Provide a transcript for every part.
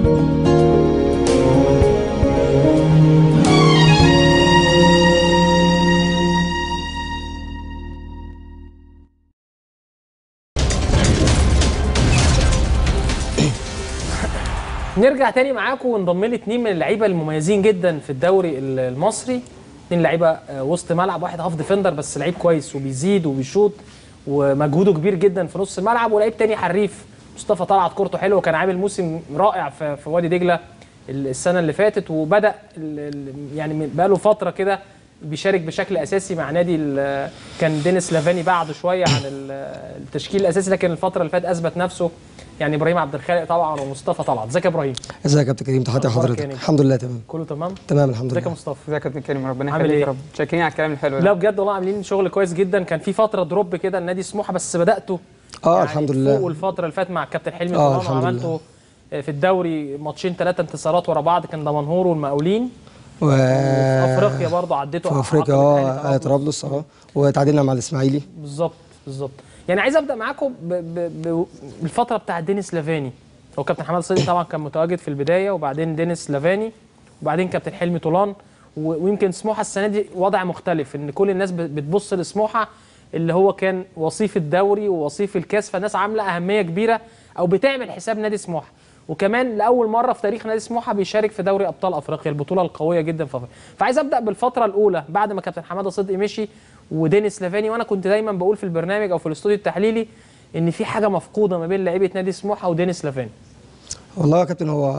نرجع تاني معاكم ونضم لي اتنين من اللعيبه المميزين جدا في الدوري ال- المصري اتنين لعيبه آه، وسط ملعب واحد هاف ديفندر بس لعيب كويس وبيزيد وبيشوط ومجهوده كبير جدا في نص الملعب ولعيب تاني حريف مصطفى طلعت كورته حلوه وكان عامل موسم رائع في, في وادي دجله ال- السنه اللي فاتت وبدا ال- ال- يعني من- بقاله فتره كده بيشارك بشكل اساسي مع نادي ال- كان دينيس لافاني بعده شويه عن ال- التشكيل الاساسي لكن الفتره اللي فاتت اثبت نفسه يعني ابراهيم عبد الخالق طبعا ومصطفى طلعت ازيك يا ابراهيم ازيك يا كابتن كريم تحياتي أخبارك لحضرتك يعني؟ الحمد لله تمام كله تمام تمام الحمد ازيك يا لله مصطفى ازيك يا كابتن كريم ربنا عامل يخليك ايه؟ يا رب شاكرين على الكلام الحلو ده لا بجد والله عاملين شغل كويس جدا كان في فتره دروب كده النادي سموحه بس بداتوا اه الحمد لله فوق الفتره اللي فاتت مع الكابتن حلمي آه، طبعا الحمد وعملتوا في الدوري ماتشين ثلاثه انتصارات ورا بعض كان دمنهور والمقاولين و... في افريقيا برضه عديتوا في افريقيا عقد اه الأهلي آه، طرابلس اه وتعادلنا مع الاسماعيلي بالظبط بالظبط يعني عايز ابدا معاكم ب- ب- ب- بالفتره بتاعت دينيس لافاني هو كابتن حماد الصديق طبعا كان متواجد في البدايه وبعدين دينيس لافاني وبعدين كابتن حلمي طولان و- ويمكن سموحه السنه دي وضع مختلف ان كل الناس ب- بتبص لسموحه اللي هو كان وصيف الدوري ووصيف الكاس فالناس عامله اهميه كبيره او بتعمل حساب نادي سموحه وكمان لاول مره في تاريخ نادي سموحه بيشارك في دوري ابطال افريقيا البطوله القويه جدا في افريقيا فعايز ابدا بالفتره الاولى بعد ما كابتن حماده صدقي مشي ودينيس لافاني وانا كنت دايما بقول في البرنامج او في الاستوديو التحليلي ان في حاجه مفقوده ما بين لعيبه نادي سموحه ودينيس لافاني والله يا كابتن هو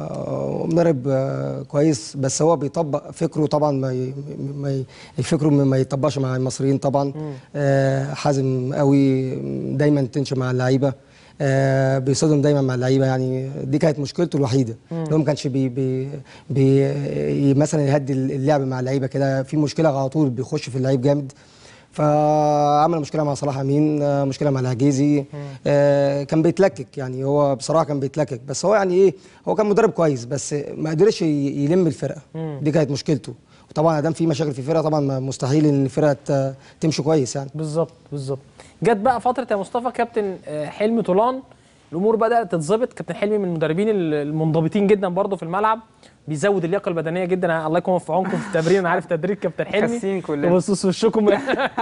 آه، مدرب آه، كويس بس هو بيطبق فكره طبعا ما ي... ما ي... فكره ما يطبقش مع المصريين طبعا آه، حازم قوي دايما تنشن مع اللعيبه آه بيصدم دايما مع اللعيبه يعني دي كانت مشكلته الوحيده ان هو ما كانش بي بي بي مثلا يهدي اللعب مع اللعيبه كده في مشكله على طول بيخش في اللعيب جامد فعمل مشكله مع صلاح امين آه، مشكله مع العجيزي آه كان بيتلكك يعني هو بصراحه كان بيتلكك بس هو يعني ايه هو كان مدرب كويس بس ما قدرش ي- يلم الفرقه دي كانت مشكلته وطبعا ادام في مشاكل في الفرقه طبعا ما- مستحيل ان الفرقه ت- تمشي كويس يعني بالظبط بالظبط جت بقى فتره يا مصطفى كابتن آه، حلمي طولان الامور بدات تتظبط كابتن حلمي من المدربين ال- المنضبطين جدا برضه في الملعب بيزود اللياقه البدنيه جدا الله يكون في عونكم في التمرين انا عارف تدريب كابتن حلمي خاسين كلنا. تبصوا وشكم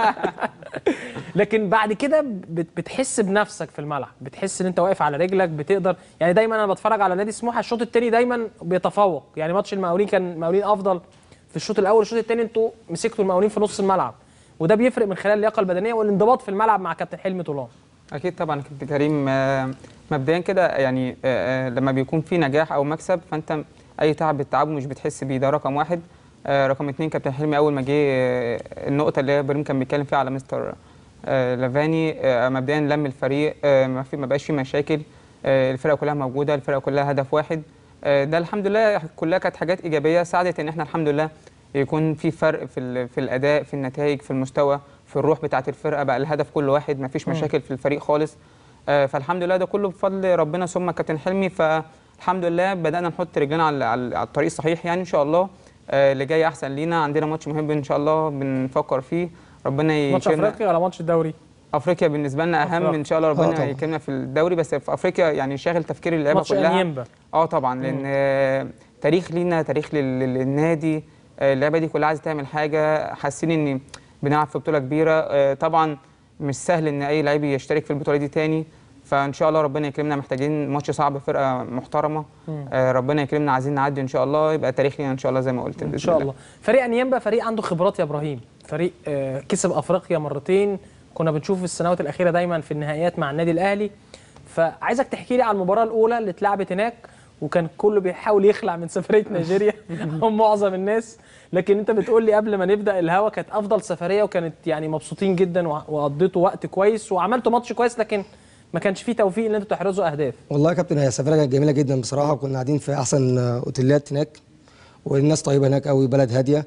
لكن بعد كده بت- بتحس بنفسك في الملعب بتحس ان انت واقف على رجلك بتقدر يعني دايما انا بتفرج على نادي سموحه الشوط الثاني دايما بيتفوق يعني ماتش المقاولين كان المقاولين افضل في الشوط الاول الشوط الثاني انتوا مسكتوا المقاولين في نص الملعب وده بيفرق من خلال اللياقه البدنيه والانضباط في الملعب مع كابتن حلمي طولان اكيد طبعا كابتن كريم آه، مبدئيا كده يعني آه، آه، لما بيكون في نجاح او مكسب فانت اي تعب بتتعبه مش بتحس بيه ده رقم واحد آه، رقم اتنين كابتن حلمي اول ما جه آه، النقطه اللي هي ابراهيم كان بيتكلم فيها على مستر آه، لافاني آه، مبدئيا لم الفريق آه، ما في ما بقاش في مشاكل آه، الفرقه كلها موجوده الفرقه كلها هدف واحد آه، ده الحمد لله كلها كانت حاجات ايجابيه ساعدت ان احنا الحمد لله يكون في فرق في ال- في الاداء في النتائج في المستوى في الروح بتاعه الفرقه بقى الهدف كل واحد ما فيش مشاكل في الفريق خالص آه، فالحمد لله ده كله بفضل ربنا ثم كابتن حلمي فالحمد لله بدانا نحط رجلنا على على على الطريق الصحيح يعني ان شاء الله آه، اللي جاي احسن لينا عندنا ماتش مهم ان شاء الله بنفكر فيه ربنا ماتش يكرمنا افريقيا ولا ماتش الدوري افريقيا بالنسبه لنا اهم أفريقيا. ان شاء الله آه ربنا طبعا. يكرمنا في الدوري بس في افريقيا يعني شاغل تفكير اللعيبه ماتش كلها انيمبا اه طبعا لان آه، تاريخ لينا تاريخ لل- لل- للنادي آه، اللعبه دي كلها عايزه تعمل حاجه حاسين ان بنلعب في بطوله كبيره آه، طبعا مش سهل ان اي لعيب يشترك في البطوله دي تاني فان شاء الله ربنا يكرمنا محتاجين ماتش صعب فرقه محترمه آه، ربنا يكرمنا عايزين نعدي ان شاء الله يبقى تاريخ لينا ان شاء الله زي ما قلت ان بإذن شاء الله فريق انيمبا فريق عنده خبرات يا ابراهيم فريق آه، كسب افريقيا مرتين كنا بنشوف في السنوات الاخيره دايما في النهائيات مع النادي الاهلي فعايزك تحكي لي على المباراه الاولى اللي اتلعبت هناك وكان كله بيحاول يخلع من سفريه نيجيريا هم معظم الناس لكن انت بتقول لي قبل ما نبدا الهوا كانت افضل سفريه وكانت يعني مبسوطين جدا وع- وقضيتوا وقت كويس وعملتوا ماتش كويس لكن ما كانش فيه توفيق ان انتوا تحرزوا اهداف والله يا كابتن هي سفريه كانت جميله جدا بصراحه وكنا قاعدين في احسن آه، اوتيلات هناك والناس طيبه هناك قوي بلد هاديه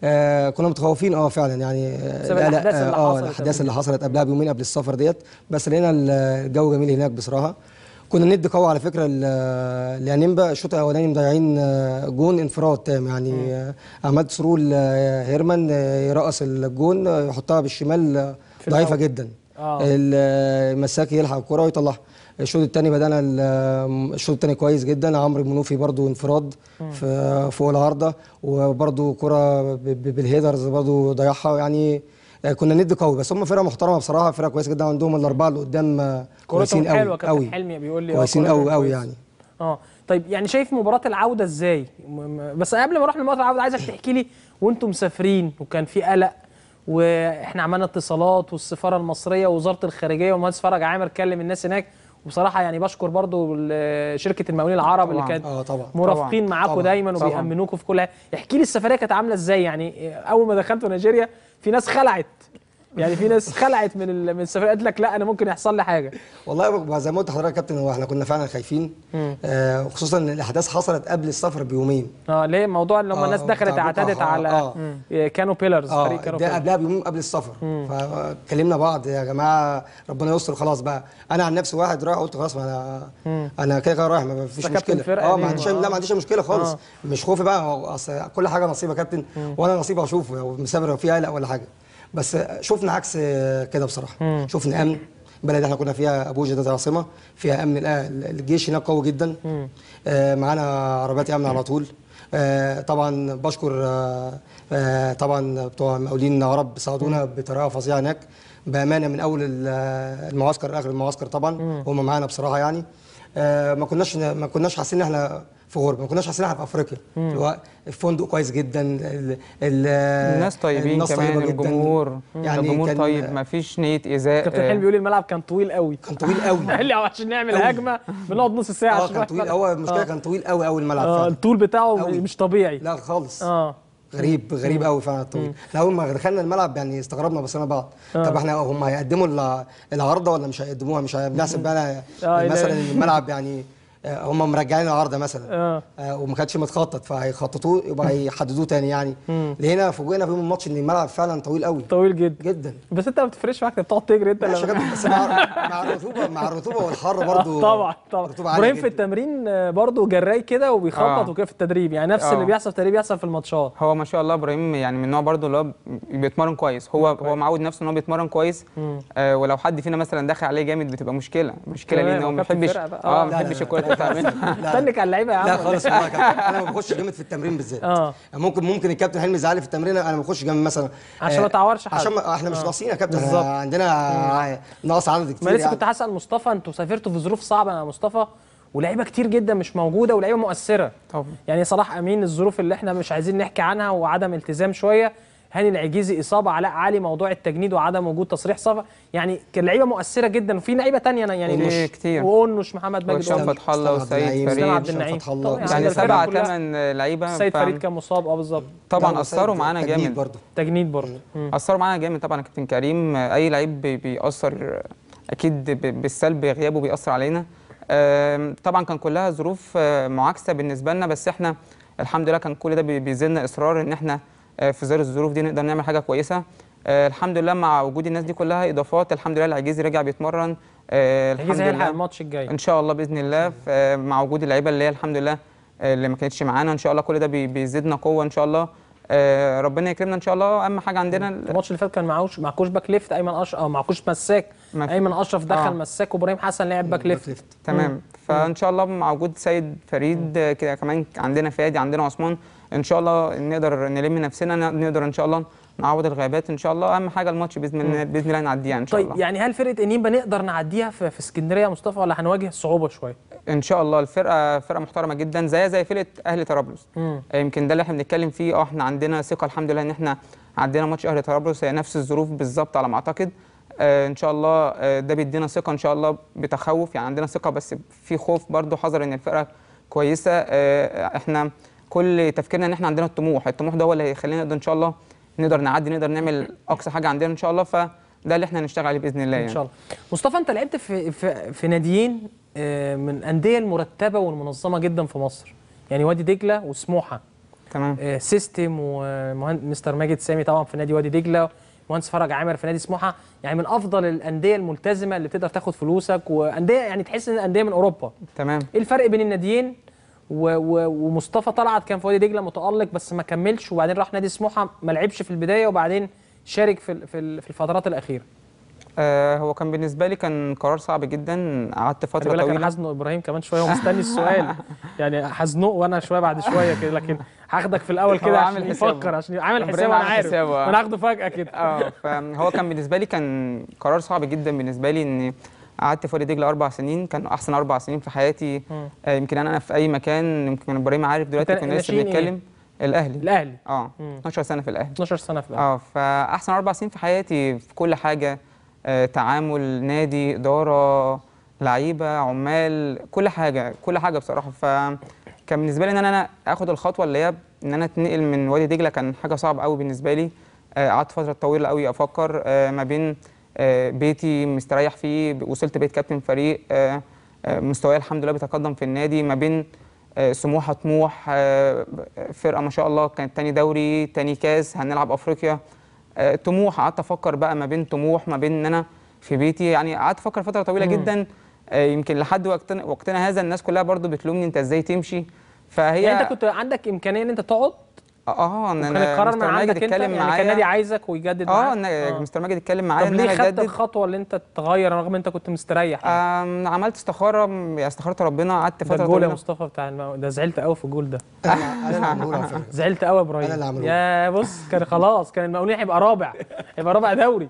آه كنا متخوفين اه فعلا يعني آه، بسبب لا، لا، الأحداث اللي اه حصلت الاحداث قبل اللي حصلت قبلها بيومين قبل السفر ديت بس لقينا ال- الجو جميل هناك بصراحه كنا ند قوي على فكره ال- لانيمبا الشوط الاولاني مضيعين آه، جون انفراد تام يعني آه، عماد سرول آه، هيرمان آه، يرقص الجون آه، يحطها بالشمال آه، في ضعيفه الأول. جدا آه. المساكي يلحق الكره ويطلعها الشوط الثاني بدانا ال- الشوط الثاني كويس جدا عمرو المنوفي برضو انفراد في فوق العارضه وبرضو كره ب- ب- بالهيدرز برضو ضيعها يعني آه، كنا ند قوي بس هم فرقه محترمه بصراحه فرقه كويسه جدا عندهم الاربعه اللي قدام آه، كويسين كورتهم حلوه قوي كابتن قوي حلمي بيقول لي آه، كويسين كورتهم قوي قوي كويسة. يعني اه طيب يعني شايف مباراه العوده ازاي م- م- بس قبل ما اروح لمباراه العوده عايزك تحكي لي وانتم مسافرين وكان في قلق واحنا عملنا اتصالات والسفاره المصريه ووزاره الخارجيه والمهندس فرج عامر كلم الناس هناك وبصراحه يعني بشكر برضو ال- شركه المقاولين العرب اللي طبعاً. كانت اه طبعا مرافقين طبعاً. معاكم طبعاً. دايما طبعاً. وبيأمنوكم في كل حاجه احكي لي السفريه كانت عامله ازاي يعني اول ما دخلتوا نيجيريا في ناس خلعت يعني في ناس خلعت من ال- من السفريه قالت لك لا انا ممكن يحصل لي حاجه والله بقى زي ما قلت لحضرتك يا كابتن هو احنا كنا فعلا خايفين آه وخصوصا ان الاحداث حصلت قبل السفر بيومين اه ليه موضوع ان هم آه، الناس دخلت بتاع اعتدت بكرة، على آه. آه. كانوا بيلرز اه فريق كانوا ده بيلرز قبلها بيومين قبل السفر فكلمنا بعض يا جماعه ربنا يستر خلاص بقى انا عن نفسي واحد رايح قلت خلاص ما انا انا كده كده رايح ما فيش أنت كابتن مشكله فرقة اه ليه؟ ما عنديش آه. لا ما عنديش مشكله خالص آه. مش خوفي بقى هو اصل كل حاجه نصيب يا كابتن وانا نصيب اشوفه لو مسافر فيها قلق ولا حاجه بس شفنا عكس كده بصراحه شفنا امن بلد احنا كنا فيها ابوجا ده العاصمه فيها امن الآ- الجيش هناك قوي جدا آه معانا عربيات امن على طول آه طبعا بشكر آه آه طبعا بتوع مقاولين عرب ساعدونا بطريقه فظيعه هناك بامانه من اول ال- المعسكر لاخر المعسكر طبعا هم معانا بصراحه يعني آه ما كناش ما كناش حاسين ان احنا في غربه ما كناش حاسين ان احنا في افريقيا اللي هو الفندق كويس جدا ال ال الناس طيبين الناس كمان طيبة جداً. الجمهور يعني الجمهور كان- طيب ما فيش نيه ايذاء كابتن آه، حلمي بيقول الملعب كان طويل قوي كان طويل قوي قال لي عشان نعمل هجمه بنقعد نص ساعه اه عشان كان نروح طويل الملعب. هو المشكله آه. كان طويل قوي قوي الملعب اه فعلا الطول بتاعه أوي. مش طبيعي لا خالص اه غريب غريب قوي فعلا الطويل احنا اول ما دخلنا الملعب يعني استغربنا بصينا بعض طب احنا هم هيقدموا الع- العارضه ولا مش هيقدموها مش بنحسب بقى آه، مثلا لا. الملعب يعني آه، هم مرجعين العارضه مثلا اه آه، وما كانش متخطط فهيخططوه يبقى هيحددوه تاني يعني لقينا فوجئنا في يوم الماتش ان الملعب فعلا طويل قوي طويل جدا جدا بس انت ما بتفرقش معاك انت بتقعد تجري انت ماشي يا لما- كابتن، بس مع مع الرطوبه مع الرطوبه والحر برضو آه، طبعا طبعا الرطوبه عاليه ابراهيم في جدا التمرين آه، برضه جراي كده وبيخطط آه. وكده في التدريب يعني نفس آه. اللي بيحصل في التدريب بيحصل في الماتشات هو ما شاء الله ابراهيم يعني من النوع برضو اللي هو بيتمرن كويس هو هو معود نفسه ان هو بيتمرن كويس آه ولو حد فينا مثلا داخل عليه جامد بتبقى مشكله مشكله تمام، ليه ان هو هو ما كابتن بيحبش فرقة بقى. اه آه. ما لا، لا، بيحبش لا. الكوره اللي بتعملها لا. استنك على اللعيبه يا عم لا ولا خالص إيه؟ والله يا كابتن انا ما بخش جامد في التمرين بالذات اه ممكن ممكن الكابتن حلمي يزعلي في التمرين انا ما بخش جامد مثلا عشان آه، ما تعورش حد. عشان ما احنا مش ناقصين يا كابتن بالظبط. إحنا عندنا ناقص عدد كتير ما لسه يعني. كنت هسال مصطفى انتوا سافرتوا في ظروف صعبه يا مصطفى ولاعيبه كتير جدا مش موجوده ولاعيبه مؤثره طبعا يعني صلاح امين الظروف اللي احنا مش عايزين نحكي عنها وعدم التزام شويه هاني العجيزي اصابه علاء علي موضوع التجنيد وعدم وجود تصريح صفا يعني كان لعيبه مؤثره جدا وفي لعيبه تانية أنا يعني في مش كتير. وأونش محمد ماجد وهشام أونش. فتح الله إسلام عبد وسيد النعيم، فريد إسلام عبد هشام النعيم. فتح الله. طبعاً يعني عندنا سبعة الفرقة كلها. ثمان لعيبه سيد فاهم؟ فريد كان مصاب اه بالظبط طبعا لا، اثروا وسيد معانا تجديد جامد برضو تجنيد برضه مم. اثروا معانا جامد طبعا يا كابتن كريم اي لعيب بي- بيأثر اكيد ب- بالسلب غيابه بيأثر علينا آم، طبعا كان كلها ظروف آه، معاكسه بالنسبه لنا بس احنا الحمد لله كان كل ده بي- بيزيدنا اصرار ان احنا آه، في ظل الظروف دي نقدر نعمل حاجه كويسه آه، الحمد لله مع وجود الناس دي كلها اضافات الحمد لله العجيزي رجع بيتمرن آه، الحمد العجيزي هيلحق لله الماتش الجاي ان شاء الله باذن الله ف- مع وجود اللعيبه اللي هي الحمد لله آه، اللي ما كانتش معانا ان شاء الله كل ده بي- بيزيدنا قوه ان شاء الله آه، ربنا يكرمنا ان شاء الله اهم حاجه عندنا ال- الماتش اللي فات كان معهوش معكوش باك ليفت ايمن اشرف او معكوش مساك ما في- ايمن اشرف دخل آه. مساك وابراهيم حسن لعب باك ليفت ليفت. تمام فان شاء الله مع وجود سيد فريد آه، كده كمان عندنا فادي عندنا عثمان ان شاء الله نقدر نلم نفسنا ن- نقدر ان شاء الله نعوض الغيابات ان شاء الله اهم حاجه الماتش باذن الله باذن الله نعديها ان شاء طيب الله يعني هل فرقه انيمبا نقدر نعديها في, في اسكندريه يا مصطفى ولا هنواجه صعوبه شويه؟ ان شاء الله الفرقه فرقه محترمه جدا زيها زي فرقه اهلي طرابلس مم. آه، يمكن ده اللي احنا بنتكلم فيه اه احنا عندنا ثقه الحمد لله ان احنا عندنا ماتش اهلي طرابلس هي نفس الظروف بالظبط على ما اعتقد آه ان شاء الله آه ده بيدينا ثقه ان شاء الله بتخوف يعني عندنا ثقه بس في خوف برضو حذر ان الفرقه كويسه آه احنا كل تفكيرنا ان احنا عندنا الطموح الطموح ده هو اللي هيخلينا نقدر ان شاء الله نقدر نعدي نقدر نعمل اقصى حاجه عندنا ان شاء الله فده اللي احنا هنشتغل عليه باذن الله ان يعني شاء الله مصطفى انت لعبت في في, في ناديين آه، من الانديه المرتبه والمنظمه جدا في مصر يعني وادي دجله وسموحه تمام آه، سيستم ومستر ماجد سامي طبعا في نادي وادي دجله مهندس فرج عامر في نادي سموحه يعني من افضل الانديه الملتزمه اللي تقدر تاخد فلوسك وانديه يعني تحس ان انديه من اوروبا تمام ايه الفرق بين الناديين و و ومصطفى طلعت كان في وادي دجله متالق بس ما كملش وبعدين راح نادي سموحه ما لعبش في البدايه وبعدين شارك في ال- في ال- في الفترات الاخيره آه هو كان بالنسبه لي كان قرار صعب جدا قعدت خلي فتره بالك انا طويله هزنق ابراهيم كمان شويه ومستني السؤال يعني هزنقه وانا شويه بعد شويه كده لكن هاخدك في الاول هو كده عامل عشان حسابه. يفكر عشان عامل إبراهيم حساب انا عامل عارف حسابه، آه. انا هاخده فجاه كده اه فهو كان بالنسبه لي كان قرار صعب جدا بالنسبه لي ان قعدت في وادي دجله اربع سنين كان احسن اربع سنين في حياتي آه يمكن انا في اي مكان يمكن ابراهيم عارف دلوقتي أنت كنا لسه ناشئين إيه؟ بنتكلم الاهلي الاهلي اه مم. 12 سنه في الاهلي 12 سنه في الاهلي اه فاحسن اربع سنين في حياتي في كل حاجه آه تعامل نادي اداره لعيبه عمال كل حاجه كل حاجه بصراحه فكان بالنسبه لي ان انا اخد الخطوه اللي هي ان انا اتنقل من وادي دجله كان حاجه صعبه قوي بالنسبه لي آه، قعدت فتره طويله قوي افكر آه، ما بين آه، بيتي مستريح فيه وصلت بيت كابتن فريق آه، آه، مستواي الحمد لله بيتقدم في النادي ما بين آه، سموحه طموح آه، فرقه ما شاء الله كانت تاني دوري تاني كاس هنلعب افريقيا آه، طموح قعدت افكر بقى ما بين طموح ما بين ان انا في بيتي يعني قعدت افكر فتره طويله مم. جدا آه، يمكن لحد وقتنا, وقتنا هذا الناس كلها برضو بتلومني انت ازاي تمشي فهي يعني انت كنت عندك امكانيه ان انت تقعد اه ان وكان انا القرار من مستر ماجد عندك انت اتكلم يعني كان النادي معايا عايزك ويجدد اه معاك إن مستر ماجد اتكلم معايا طب ان ليه انا خدت اجدد الخطوه اللي انت تغير رغم انت كنت مستريح يعني؟ آم، عملت استخاره م- استخرت ربنا قعدت ده فتره الجول يا طويله مصطفى بتاع المو... ده زعلت قوي في الجول ده انا انا اللي عامله له على فكره زعلت قوي يا ابراهيم أنا اللي عامله. يا بص كان خلاص كان المقاولين هيبقى رابع هيبقى رابع دوري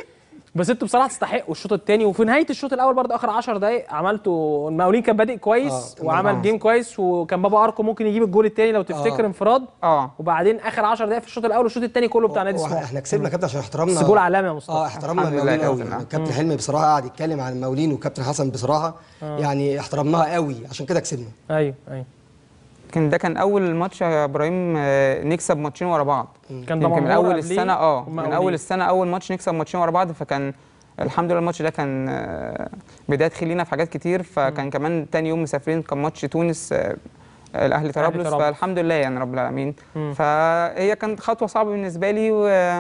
بس انتوا بصراحه تستحقوا الشوط الثاني وفي نهايه الشوط الاول برضه اخر 10 دقائق عملتوا المقاولين كان بادئ كويس آه، كان وعمل أربعة. جيم كويس وكان بابا اركو ممكن يجيب الجول الثاني لو تفتكر آه. انفراد اه وبعدين اخر 10 دقائق في الشوط الاول والشوط الثاني كله بتاع نادي هو سموحه احنا كسبنا كابتن عشان احترامنا بس جول عالمي يا مصطفى اه احترامنا الحمد لله المقاولين كابتن. قوي كابتن حلمي بصراحه قعد يتكلم عن المقاولين وكابتن حسن بصراحه يعني احترمناها قوي عشان كده كسبنا ايوه ايوه كان ده كان اول ماتش يا ابراهيم آه، نكسب ماتشين ورا بعض كان ده يمكن من منظور اول قبليه السنه اه من والمقاولين. اول السنه اول ماتش نكسب ماتشين ورا بعض فكان الحمد لله الماتش ده كان آه، بدايه خير لينا في حاجات كتير فكان كمان تاني يوم مسافرين كان ماتش تونس آه، الاهلي طرابلس طرابلس. فالحمد لله يعني رب العالمين مم. فهي كانت خطوه صعبه بالنسبه لي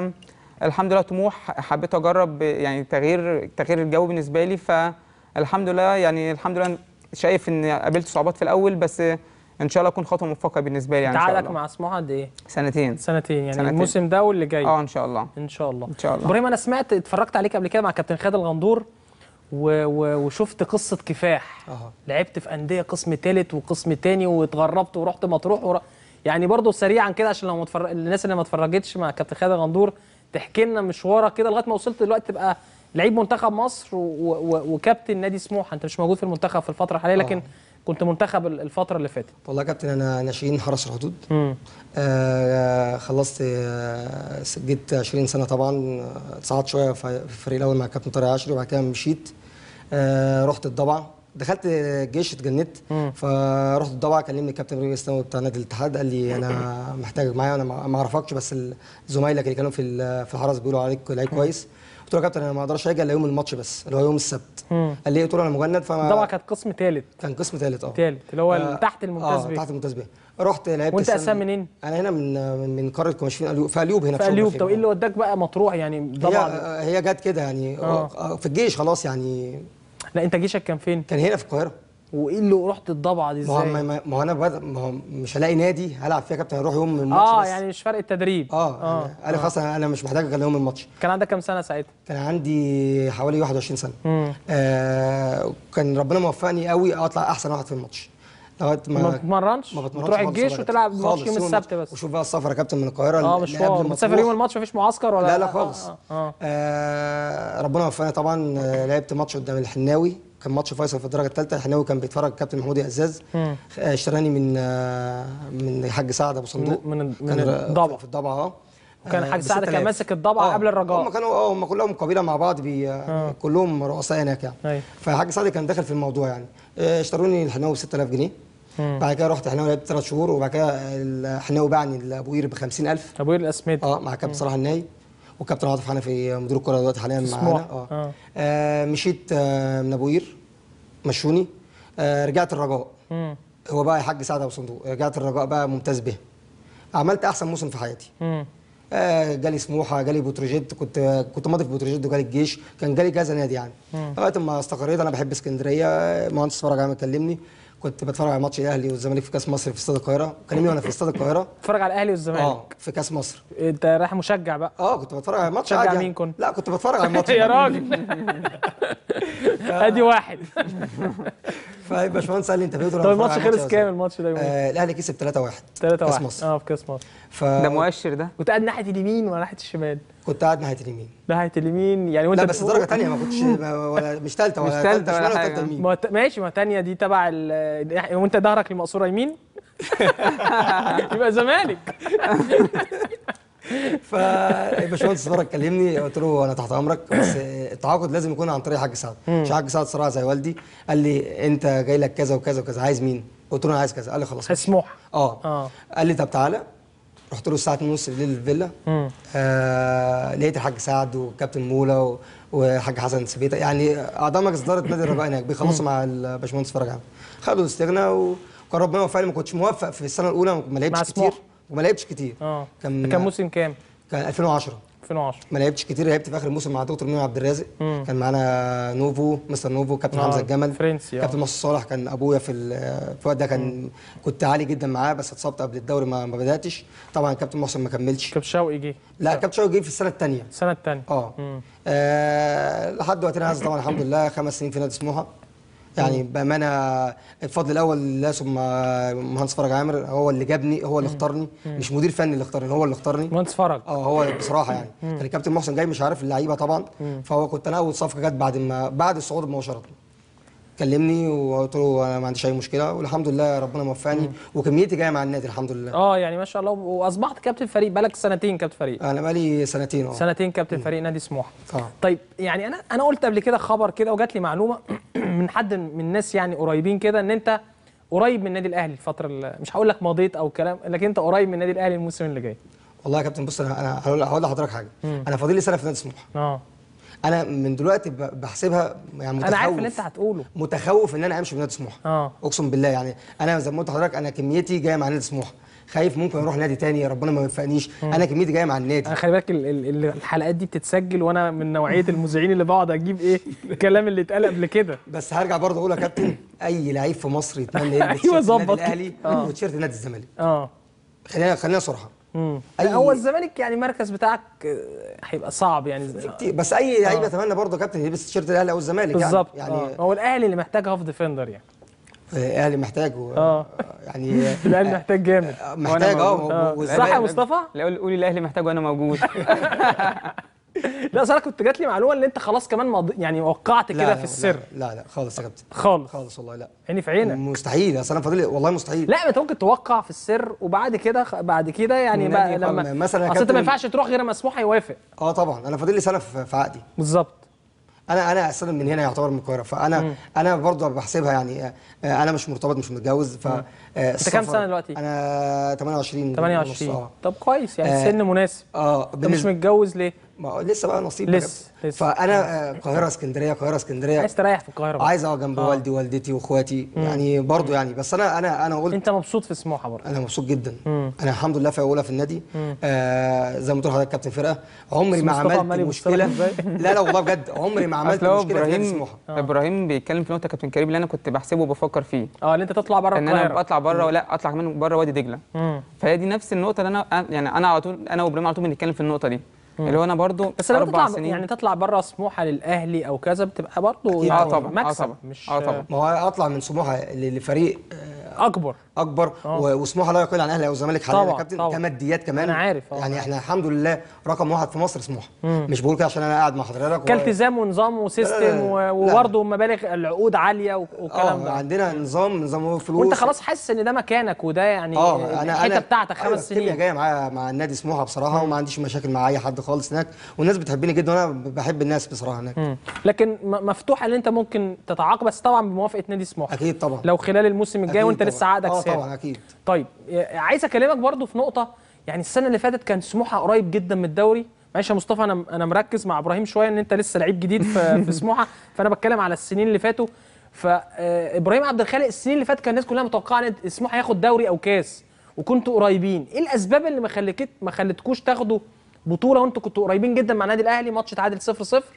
والحمد لله طموح حبيت اجرب يعني تغيير تغيير الجو بالنسبه لي فالحمد لله يعني الحمد لله شايف ان قابلت صعوبات في الاول بس ان شاء الله تكون خطوه موفقه بالنسبه لي يعني ان شاء تعادلك الله مع سموحه قد ايه؟ سنتين سنتين يعني سنتين. الموسم ده واللي جاي اه ان شاء الله ان شاء الله ان شاء الله ابراهيم انا سمعت اتفرجت عليك قبل كده مع كابتن خالد الغندور و... و... وشفت قصه كفاح اه لعبت في انديه قسم ثالث وقسم تاني واتغربت ورحت مطروح ور... يعني برضه سريعا كده عشان لو متفرج... الناس اللي ما اتفرجتش مع كابتن خالد الغندور تحكي لنا مشوارك كده لغايه ما وصلت دلوقتي تبقى لعيب منتخب مصر و... و... وكابتن نادي سموحه انت مش موجود في المنتخب في الفتره الحاليه لكن آه. كنت منتخب ال- الفتره اللي فاتت والله يا كابتن انا ناشئين حرس الحدود امم آه خلصت آه جيت 20 سنه طبعا آه، اتصعدت شويه في في الفريق الاول مع كابتن طارق عشري وبعد كده مشيت آه رحت الضبعه دخلت الجيش اتجننت مم. فرحت الضبعه كلمني الكابتن ابراهيم الاسلامي بتاع نادي الاتحاد قال لي انا محتاجك معايا انا ما ما اعرفكش بس ال- زمايلك اللي كانوا في ال- في الحرس بيقولوا عليك لعيب كويس قلت له يا كابتن انا ما اقدرش اجي الا يوم الماتش بس اللي هو يوم السبت مم. قال لي قلت له انا مجند فما طبعا كانت قسم ثالث كان قسم ثالث اه ثالث اللي هو آه، تحت الممتاز اه بيه تحت الممتاز بيه رحت لعبت وانت السنة اساسا دي. منين؟ انا هنا من من, من قريه كومشفين أليوب في اليوب هنا في شبرا اليوب خيمة. طب ايه اللي وداك بقى مطروح يعني طبعا هي هي جت كده يعني آه. آه. في الجيش خلاص يعني لا انت جيشك كان فين؟ كان هنا في القاهره وايه اللي رحت الضبعه دي ما هو ازاي؟ ما, ما- ما هو انا بدأ ما هو مش هلاقي نادي هلعب فيها كابتن اروح يوم من الماتش اه بس. يعني مش فرق التدريب اه, آه. قال لي خلاص انا أنا مش محتاج غير يوم الماتش كان عندك كام سنه ساعتها؟ كان عندي حوالي 21 سنه امم آه كان ربنا موفقني قوي اطلع احسن واحد في الماتش لغايه ما ما بتتمرنش؟ ما بتمرنش بتروح خالص الجيش ولا وتلعب كابتن. ماتش خالص يوم يوم السبت الماتش. بس وشوف بقى السفر يا كابتن من القاهره اه اللي مشوار قبل بتسافر مطروح. يوم الماتش مفيش معسكر ولا لا لا خالص اه, آه. آه ربنا وفقني طبعا آه، لعبت ماتش قدام الحناوي كان ماتش فيصل في الدرجه الثالثه الحناوي كان بيتفرج كابتن محمود عزاز مم. آه، اشتراني من آه من الحاج سعد ابو صندوق من من كان الضبع في الضبع اه وكان آه، الحاج ب سعد كان 6000. ماسك الضبع آه، قبل الرجاء. هم كانوا اه هم كلهم قبيله مع بعض بي آه. كلهم رؤساء هناك يعني ايوه فالحاج سعد كان داخل في الموضوع يعني آه، اشتروني الحناوي ب 6000 جنيه مم. بعد كده رحت الحناوي لعبت ثلاث شهور وبعد كده الحناوي باعني لابو قير ب 50000 ابو قير الاسمدي اه مع كابتن صلاح الناي وكابتن عاطف حنفي مدير الكره دلوقتي حاليا سموحة. معانا اه, آه. آه مشيت آه من ابو قير مشوني آه رجعت الرجاء مم. هو بقى يا حاج سعد ابو صندوق رجعت الرجاء بقى ممتاز به عملت احسن موسم في حياتي مم. آه جالي سموحه جالي بتروجيت كنت كنت ماضي في بتروجيت وجالي الجيش كان جالي كذا نادي يعني لغايه ما استقريت انا بحب اسكندريه المهندس فرج عامل كلمني كنت بتفرج على ماتش الاهلي والزمالك في كاس مصر في استاد القاهره كلمني وانا في استاد القاهره اتفرج على الاهلي والزمالك اه في كاس مصر انت رايح مشجع بقى اه كنت بتفرج على الماتش تشجع عادي مين يعني. كنت؟ لا كنت بتفرج على الماتش يا راجل ادي واحد فالباشمهندس قال لي انت فين؟ قلت له طب أنا بتفرج الماتش على خلص يا كام زلمة. الماتش ده يومين؟ آه الاهلي كسب 3-1 3 كاس 1 مصر اه في كاس مصر ف ده مؤشر ده كنت قاعد ناحيه اليمين ولا ناحيه الشمال؟ كنت قاعد ناحيه اليمين ناحيه اليمين يعني وانت لا بس درجه ثانيه ما كنتش ما- ولا مش ثالثه مش ولا تالتة ثالثه ولا شمال ولا حاجة. ثالثه يمين ما ت- ماشي ما تانية دي تبع ال وانت ظهرك المقصوره يمين يبقى زمالك فالباشمهندس فرج كلمني قلت له انا تحت امرك بس التعاقد لازم يكون عن طريق حاج سعد مش حاج سعد صراحه زي والدي قال لي انت جاي لك كذا وكذا وكذا عايز مين؟ قلت له انا عايز كذا قال لي خلاص ماشي. مسموح اه اه قال لي طب تعالى رحت له الساعه 2:30 بالليل الفيلا آه لقيت الحاج سعد والكابتن مولا و- والحاج حسن سبيته يعني اعضاء مجلس اداره نادي الرجاء هناك بيخلصوا مع الباشمهندس فرج عام خدوا الاستغناء وكان ربنا وفقني ما كنتش موفق في السنه الاولى ما مع لعبتش سموحة. كتير وما لعبتش كتير اه كان كان موسم كام؟ كان 2010 2010 ما لعبتش كتير لعبت في اخر الموسم مع دكتور ميمي عبد الرازق كان معانا نوفو مستر نوفو كابتن آه، حمزه الجمل فرنسي، آه. كابتن مصر صالح كان ابويا في ال- في الوقت ده كان كنت عالي جدا معاه بس اتصبت قبل الدوري ما, ما بداتش طبعا كابتن محسن ما كملش كابتن شوقي جه لا كابتن شوقي جه في السنه الثانيه السنه الثانيه اه آه، لحد وقتنا هذا طبعا الحمد لله خمس سنين في نادي سموحه يعني بامانه الفضل الاول لله ثم مهندس فرج عامر هو اللي جابني هو اللي اختارني مش مدير فني اللي اختارني هو اللي اختارني مهندس فرج اه هو بصراحه يعني كان الكابتن محسن جاي مش عارف اللعيبه طبعا فهو كنت انا اول صفقه جت بعد ما بعد الصعود مباشره كلمني وقلت له انا ما عنديش اي مشكله والحمد لله ربنا موفقني وكميتي جايه مع النادي الحمد لله اه يعني ما شاء الله واصبحت كابتن فريق بقالك سنتين كابتن فريق انا بقالي سنتين اه سنتين كابتن فريق نادي سموحه اه طيب يعني انا انا قلت قبل كده خبر كده وجات لي معلومه من حد من الناس يعني قريبين كده ان انت قريب من النادي الاهلي الفتره اللي مش هقول لك مضيت او كلام لكن انت قريب من النادي الاهلي الموسم اللي جاي والله يا كابتن بص انا انا هقول هقول لحضرتك حاجه انا فاضل لي سنه في نادي سموحه اه انا من دلوقتي ب- بحسبها يعني متخوف انا عارف اللي انت هتقوله متخوف ان انا امشي من نادي سموحه اه اقسم بالله يعني انا زي ما قلت لحضرتك انا كميتي جايه مع نادي سموحه خايف ممكن اروح نادي تاني ربنا ما يوفقنيش انا كميتي جايه مع النادي انا خلي بالك ال- ال- ال- الحلقات دي بتتسجل وانا من نوعيه المذيعين اللي بقعد اجيب ايه الكلام اللي اتقال قبل كده بس هرجع برضه اقول يا كابتن اي لعيب في مصر يتمنى يلبس أيوة تيشيرت النادي ظبط. الاهلي آه. وتيشيرت نادي الزمالك اه خلينا خلينا صراحه امم أي- هو الزمالك يعني المركز بتاعك آه، هيبقى صعب يعني كتير. بس اي لعيب يتمنى برضه يا كابتن يلبس تيشيرت الاهلي او الزمالك بالظبط يعني يعني يعني هو الاهلي اللي محتاج هاف ديفندر يعني آه، اهلي محتاج و... اه يعني الاهلي محتاج جامد محتاج اه موجود. آه. و- و- صح يا مصطفى؟ لا قول- قولي الاهلي محتاج وانا موجود لا اصل أنا كنت جات لي معلومه ان انت خلاص كمان مض... يعني وقعت لا، كده لا، في السر لا لا, لا خالص يا كابتن خالص خالص والله لا عيني في عينك مستحيل اصل انا فاضل لي- والله مستحيل لا انت ممكن توقع في السر وبعد كده بعد كده يعني بقى النادي لما يقام- مثلا يا اصل انت ما كابتن- ينفعش تروح غير ما مسموح يوافق اه طبعا انا فاضل لي سنه في في عقدي بالظبط انا انا اصلا من هنا يعتبر من القاهره فانا انا برضه بحسبها يعني آه، انا مش مرتبط مش متجوز ف آه، انت كام السفر- سنه دلوقتي؟ انا 28 ونص، 28 اه طب كويس يعني آه، سن مناسب اه انت مش بالنسبه متجوز ليه؟ ما هو لسه بقى نصيب بقى لسه- كده. لسه. فانا آه، القاهره اسكندريه القاهره اسكندريه عايز تريح في القاهره بقى. عايز اقعد جنب والدي والدتي واخواتي يعني برضه يعني بس انا انا انا قلت انت مبسوط في سموحه برضه انا مبسوط جدا انا الحمد لله في اولى في النادي آه زي ما قلت لحضرتك كابتن فرقه عمري ما مصطفى عمال عملت يبص لك مشكله إزاي؟ لا لا والله بجد عمري ما عملت اصل هو مشكله في نادي ابراهيم سموحه ابراهيم بيتكلم في نقطه كابتن كريم اللي انا كنت بحسبه وبفكر فيه اه اللي انت تطلع بره ان انا القاهره بطلع بره ولا اطلع كمان بره وادي دجله مم. فهي دي نفس النقطه اللي انا يعني انا على طول انا وابراهيم على طول بنتكلم في النقطه دي اللي هو انا برضو بس لما اربع تطلع سنين يعني تطلع بره سموحه للاهلي او كذا بتبقى برضه أكيد يعني آه طبعاً، آه مكسب طبعاً، مش آه طبعاً. ما هو اطلع من سموحه ل- لفريق آه، اكبر اكبر و- وسموحه لا يقل عن اهلي او الزمالك حاليا طبعاً، يا كابتن طبعاً. كماديات كمان أنا عارف، آه. يعني احنا الحمد لله رقم واحد في مصر سموحه مش بقول كده عشان انا قاعد مع حضرتك و- كالتزام ونظام لا، لا، وسيستم لا. و- لا. وبرضه مبالغ العقود عاليه و- والكلام اه ده عندنا نظام نظام فلوس وانت خلاص حاسس ان ده مكانك وده يعني اه انا الحته انا بتاعتك أيوة، خمس الكيمياء سنين جايه معايا مع النادي سموحه بصراحه وما عنديش مشاكل مع اي حد خالص هناك والناس بتحبني جدا وانا بحب الناس بصراحه هناك مم. لكن م- مفتوح ان انت ممكن تتعاقب بس طبعا بموافقه نادي سموحه اكيد طبعا لو خلال الموسم الجاي أكيد وانت طبعاً. لسه عقدك اه ثابت طبعا اكيد طيب ي- عايز اكلمك برضو في نقطه يعني السنه اللي فاتت كان سموحه قريب جدا من الدوري معلش يا مصطفى انا انا مركز مع ابراهيم شويه ان انت لسه لعيب جديد في, في سموحه فانا بتكلم على السنين اللي فاتوا فابراهيم عبد الخالق السنين اللي فاتت كان الناس كلها متوقعه ان سموحه ياخد دوري او كاس وكنتوا قريبين ايه الاسباب اللي ما خليكت ما خلتكوش تاخدوا بطوله وانتوا كنتوا قريبين جدا مع النادي الاهلي ماتش تعادل 0 0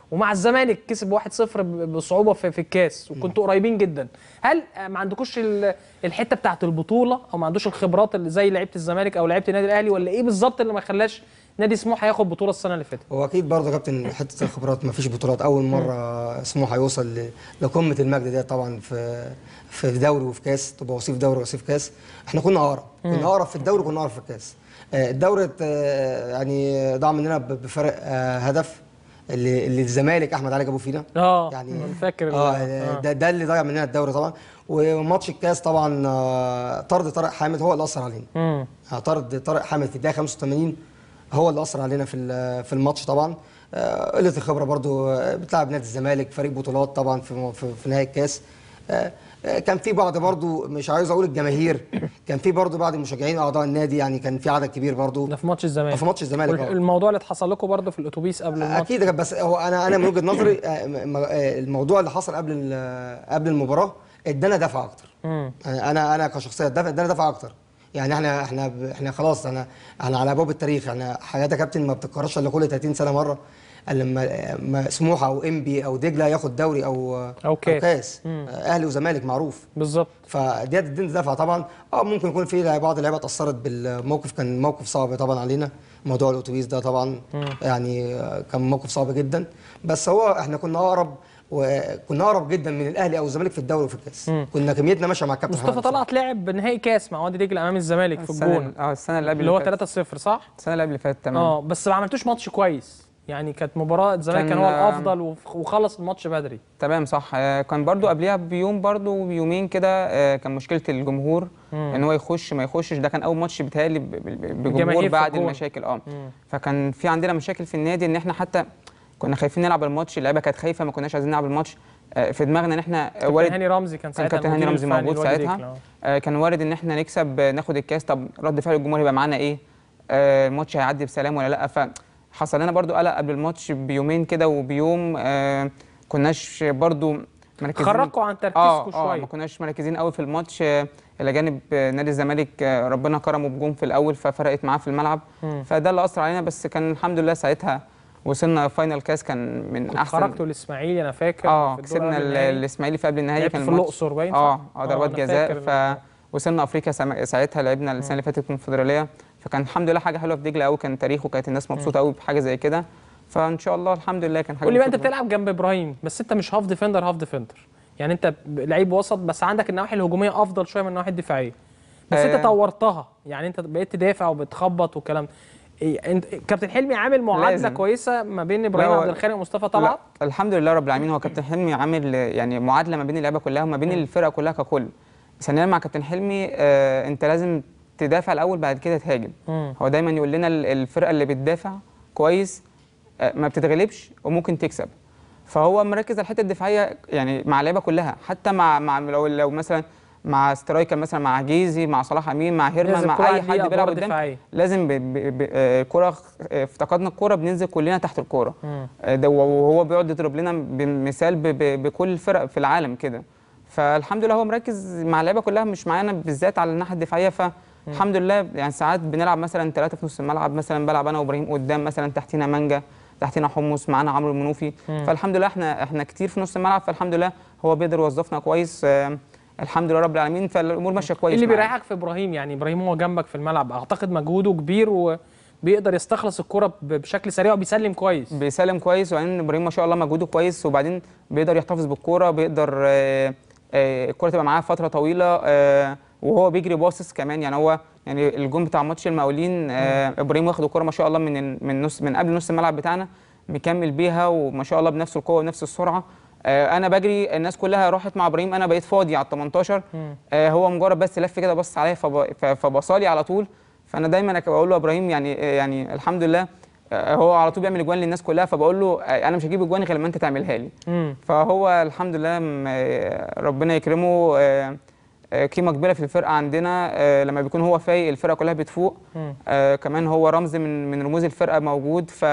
ومع الزمالك كسب 1-0 ب- بصعوبه في, في الكاس وكنتوا قريبين جدا هل آه، ما عندكوش ال- الحته بتاعت البطوله او ما عندوش الخبرات اللي زي لعيبه الزمالك او لعيبه النادي الاهلي ولا ايه بالظبط اللي ما خلاش نادي سموحه ياخد بطوله السنه اللي فاتت هو اكيد برضه يا كابتن حته الخبرات ما فيش بطولات اول مره سموحه يوصل ل- لقمه المجد ده طبعا في في دوري وفي كاس تبقى وصيف دوري وصيف كاس احنا كنا اقرب كنا اقرب في الدوري كنا اقرب في الكاس آه، الدوري آه، يعني ضاع مننا ب- بفرق آه، هدف اللي اللي الزمالك احمد علي جابوه فينا اه يعني أنا فاكر ال- اه ده ده اللي ضيع مننا الدوري طبعا وماتش الكاس طبعا آه، طرد طارق حامد هو اللي اثر علينا مم. آه، طرد طارق حامد في الدقيقه 85 هو اللي اثر علينا في ال- في الماتش طبعا آه، قله الخبره برضو آه، بتلعب نادي الزمالك فريق بطولات طبعا في في, في نهايه الكاس آه، آه، كان في بعض برضو مش عايز اقول الجماهير كان في برضو بعض المشجعين اعضاء النادي يعني كان في عدد كبير برضو ده في ماتش الزمالك في ماتش الزمالك آه. الموضوع اللي اتحصل لكم برضه في الاتوبيس قبل الماتش اكيد يا كابتن، بس هو انا انا من وجهه نظري آه، م- م- آه، الموضوع اللي حصل قبل ال- قبل المباراه ادانا دفعه اكتر مم. يعني انا انا كشخصيه دفع ادانا دفعه اكتر يعني احنا احنا ب- احنا خلاص انا احنا على ابواب التاريخ احنا حاجات يا كابتن ما بتتكررش الا كل 30 سنه مره لما ما سموحه او انبي او دجله ياخد دوري او أو كاس. أو كاس. اهلي وزمالك معروف بالظبط فدي ادينا دفعه طبعا اه ممكن يكون في بعض اللعيبه اتاثرت بالموقف كان موقف صعب طبعا علينا موضوع الاتوبيس ده طبعا يعني آه، كان موقف صعب جدا بس هو احنا كنا اقرب وكنا اقرب جدا من الاهلي او الزمالك في الدوري وفي الكاس كنا كميتنا ماشيه مع الكابتن مصطفى محمد طلعت لعب نهائي كاس مع وادي دجله امام الزمالك في السنه الجون اه السنه اللي قبل اللي هو فاتت. 3-0 صح؟ السنه اللي قبل اللي فاتت تمام اه بس ما عملتوش ماتش كويس يعني كانت مباراه الزمالك كان كان- هو الافضل وف- وخلص الماتش بدري تمام صح آه، كان برضو قبلها بيوم برضو بيومين كده آه، كان مشكله الجمهور ان هو يخش ما يخشش ده كان اول ماتش بيتهيألي ب- ب- الجماهير بجمهور في بعد الجون. المشاكل اه فكان في عندنا مشاكل في النادي ان احنا حتى كنا خايفين نلعب الماتش اللعيبه كانت خايفه ما كناش عايزين نلعب الماتش آه، في دماغنا ان احنا كابتن وارد هاني رمزي كان ساعتها كابتن هاني المدير رمزي الفني موجود لوادي ساعتها. دجلة، آه. آه، كان وارد ان احنا نكسب آه، ناخد الكاس طب رد فعل الجمهور هيبقى معانا ايه آه، الماتش هيعدي بسلام ولا لا فحصل لنا برضو قلق قبل الماتش بيومين كده وبيوم آه، كناش برضو مركزين خرجكوا عن تركيزكم اه اه شويه ما كناش مركزين قوي في الماتش آه، الى جانب آه، نادي الزمالك آه، ربنا كرمه بجون في الاول ففرقت معاه في الملعب مم. فده اللي اثر علينا بس كان الحمد لله ساعتها وصلنا فاينل كاس كان من كنت احسن خرجتوا الاسماعيلي انا فاكر اه في الدور كسبنا قبل ال- النهائي. الاسماعيلي في قبل النهائي لعبت كان في الماتش- الأقصر باين صح؟ اه آه، اه ضربات أنا جزاء فاكر فوصلنا افريقيا سما- ساعتها لعبنا السنه اللي فاتت الكونفدراليه فكان الحمد لله حاجه حلوه في دجله قوي كان تاريخ وكانت الناس مبسوطه قوي بحاجه زي كده فان شاء الله الحمد لله كان حاجه قول لي بقى انت مبسوطة. بتلعب جنب ابراهيم بس انت مش هاف ديفندر هاف ديفندر يعني انت ب- لعيب وسط بس عندك النواحي الهجوميه افضل شويه من النواحي الدفاعيه بس آه. انت طورتها يعني انت بقيت تدافع وبتخبط والكلام ده. إيه انت كابتن حلمي عامل معادله لازم. كويسه ما بين ابراهيم لا، هو- عبد الخالق ومصطفى لا طلعت الحمد لله رب العالمين هو كابتن حلمي عامل آه، يعني معادله ما بين اللعيبه كلها وما بين الفرقه كلها ككل ثانيا مع كابتن حلمي آه انت لازم تدافع الاول بعد كده تهاجم مم. هو دايما يقول لنا ال- الفرقه اللي بتدافع كويس آه، ما بتتغلبش وممكن تكسب فهو مركز على الحته الدفاعيه يعني مع اللعيبه كلها حتى مع مع لو لو مثلا مع سترايكر مثلا مع جيزي مع صلاح امين مع هيرمان لازم كل مع اي واحد ليه حد بيلعب أدوار قدام دفاعية. لازم ب- ب- ب- آه، الكره آه، افتقدنا الكره بننزل كلنا تحت الكوره مم. آه، ده وهو بيقعد يضرب لنا بمثال ب- ب- بكل الفرق في العالم كده فالحمد لله هو مركز مع اللعيبه كلها مش معانا بالذات على الناحيه الدفاعيه فالحمد لله يعني ساعات بنلعب مثلا ثلاثه في نص الملعب مثلا بلعب انا وابراهيم قدام مثلا تحتينا مانجا تحتينا حمص معانا عمرو المنوفي فالحمد لله احنا احنا كتير في نص الملعب فالحمد لله هو بيقدر يوظفنا كويس آه، الحمد لله رب العالمين فالامور ماشيه كويس اللي معانا. بيريحك في ابراهيم يعني ابراهيم هو جنبك في الملعب اعتقد مجهوده كبير وبيقدر يستخلص الكره ب- بشكل سريع وبيسلم كويس بيسلم كويس وبعدين ابراهيم ما شاء الله مجهوده كويس وبعدين بيقدر يحتفظ بالكوره بيقدر آه، آه، الكوره تبقى معاه فتره طويله آه، وهو بيجري باصص كمان يعني هو يعني الجون بتاع ماتش المقاولين آه، ابراهيم واخد الكوره ما شاء الله من ال- من نص من قبل نص الملعب بتاعنا مكمل بيها وما شاء الله بنفس القوه ونفس السرعه آه، انا بجري الناس كلها راحت مع ابراهيم انا بقيت فاضي على ال 18 آه، هو مجرد بس لف كده بص عليا فب- ف- فبصالي على طول فانا دايما أك- بقول له يا ابراهيم يعني يعني الحمد لله آه، هو على طول بيعمل اجوان للناس كلها فبقول له آه، انا مش هجيب اجوان غير لما انت تعملها لي مم. فهو الحمد لله م- آه، ربنا يكرمه آه، آه، قيمه كبيره في الفرقه عندنا آه، لما بيكون هو فايق الفرقه كلها بتفوق مم. آه، كمان هو رمز من من رموز الفرقه موجود ف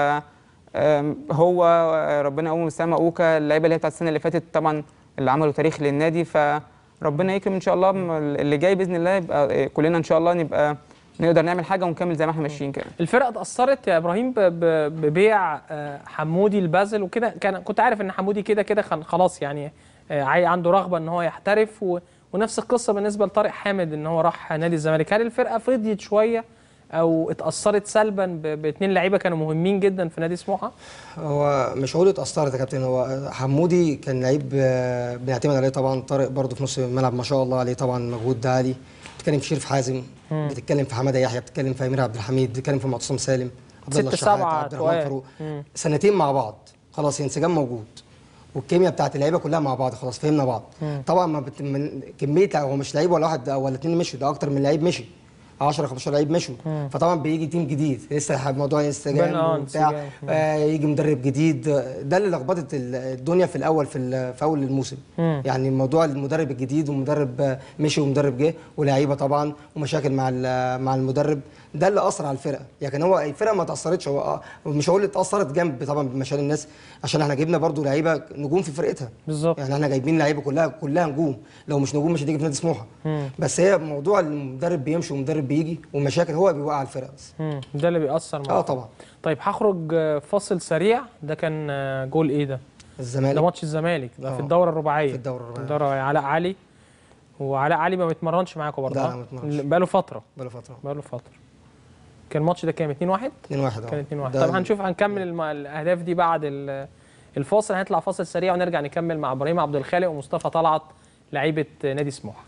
آم، هو آه، ربنا يقوم بالسلامه اوكا اللعيبه اللي هي بتاعت السنه اللي فاتت طبعا اللي عملوا تاريخ للنادي فربنا يكرم ان شاء الله م- اللي جاي باذن الله يبقى آه، كلنا ان شاء الله نبقى نقدر نعمل حاجه ونكمل زي ما احنا ماشيين كده الفرقه اتاثرت يا ابراهيم ب- ب- ببيع آه، حمودي البازل وكده كان كنت عارف ان حمودي كده كده كان خلاص يعني آه، عاي- عنده رغبه ان هو يحترف و... ونفس القصه بالنسبه لطارق حامد ان هو راح نادي الزمالك هل الفرقه فضيت شويه او اتاثرت سلبا ب- باثنين لعيبه كانوا مهمين جدا في نادي سموحه هو مش هقول اتأثرت يا كابتن هو حمودي كان لعيب آه، بنعتمد عليه طبعا طارق برضه في نص الملعب ما شاء الله عليه طبعا مجهود عالي بتتكلم في شريف حازم بتتكلم في حماده يحيى بتتكلم في امير عبد الحميد بتتكلم في معتصم سالم عبد الله ست الشحات سبعة عبد الرحمن تقال. فاروق سنتين مع بعض خلاص انسجام موجود والكيمياء بتاعت اللعيبه كلها مع بعض خلاص فهمنا بعض طبعا ما بت... من كميه هو مش لعيب ولا واحد ولا اتنين مشوا ده اكتر من لعيب مشي 10 15 لعيب مشوا فطبعا بيجي تيم جديد لسه موضوع بين- انستجرام آه، وبتاع انسجام. آه يجي مدرب جديد ده اللي لخبطت ال- الدنيا في الاول في ال- في اول الموسم يعني موضوع المدرب الجديد ومدرب آه، مشي ومدرب جه ولاعيبه طبعا ومشاكل مع ال- مع المدرب ده اللي اثر على الفرقه لكن هو الفرقه ما تاثرتش هو آه، مش هقول اتاثرت جنب طبعا بمشاكل الناس عشان احنا جبنا برضو لعيبه نجوم في فرقتها بالظبط يعني احنا جايبين لعيبه كلها كلها نجوم لو مش نجوم مش هتيجي في نادي سموحه بس هي موضوع المدرب بيمشي ومدرب بيجي والمشاكل هو بيوقع الفرقه بس مم. ده اللي بيأثر اه معاك طبعا طيب هخرج آه، فاصل سريع ده كان آه، جول ايه ده؟ الزمالك ده ماتش الزمالك ده في آه. الدوره الرباعيه في الدورة الرباعية. الدوره الرباعية. علاء علي وعلاء علي ما بيتمرنش معاكم برضه لا، ها؟ ما بيتمرنش. بقاله فتره بقاله فتره بقاله فتره كان الماتش ده كام 2 1 2 1 كان 2 1 طب هنشوف هنكمل الم- الاهداف دي بعد ال- الفاصل هنطلع فاصل سريع ونرجع نكمل مع ابراهيم عبد الخالق ومصطفى طلعت لعيبه نادي سموحه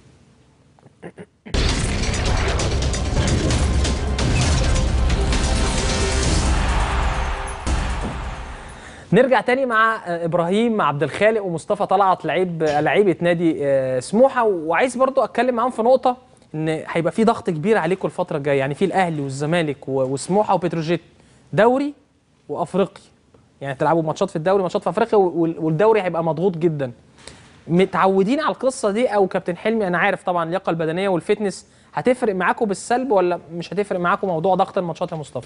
نرجع تاني مع آه، ابراهيم عبد الخالق ومصطفى طلعت لعيب آه، لعيبه نادي آه، سموحه وعايز برضو اتكلم معاهم في نقطه ان هيبقى في ضغط كبير عليكم الفتره الجايه يعني في الاهلي والزمالك و- وسموحه وبتروجيت دوري وافريقي يعني تلعبوا ماتشات في الدوري ماتشات في افريقيا وال- والدوري هيبقى مضغوط جدا متعودين على القصه دي او كابتن حلمي انا عارف طبعا اللياقه البدنيه والفتنس هتفرق معاكم بالسلب ولا مش هتفرق معاكم موضوع ضغط الماتشات يا مصطفى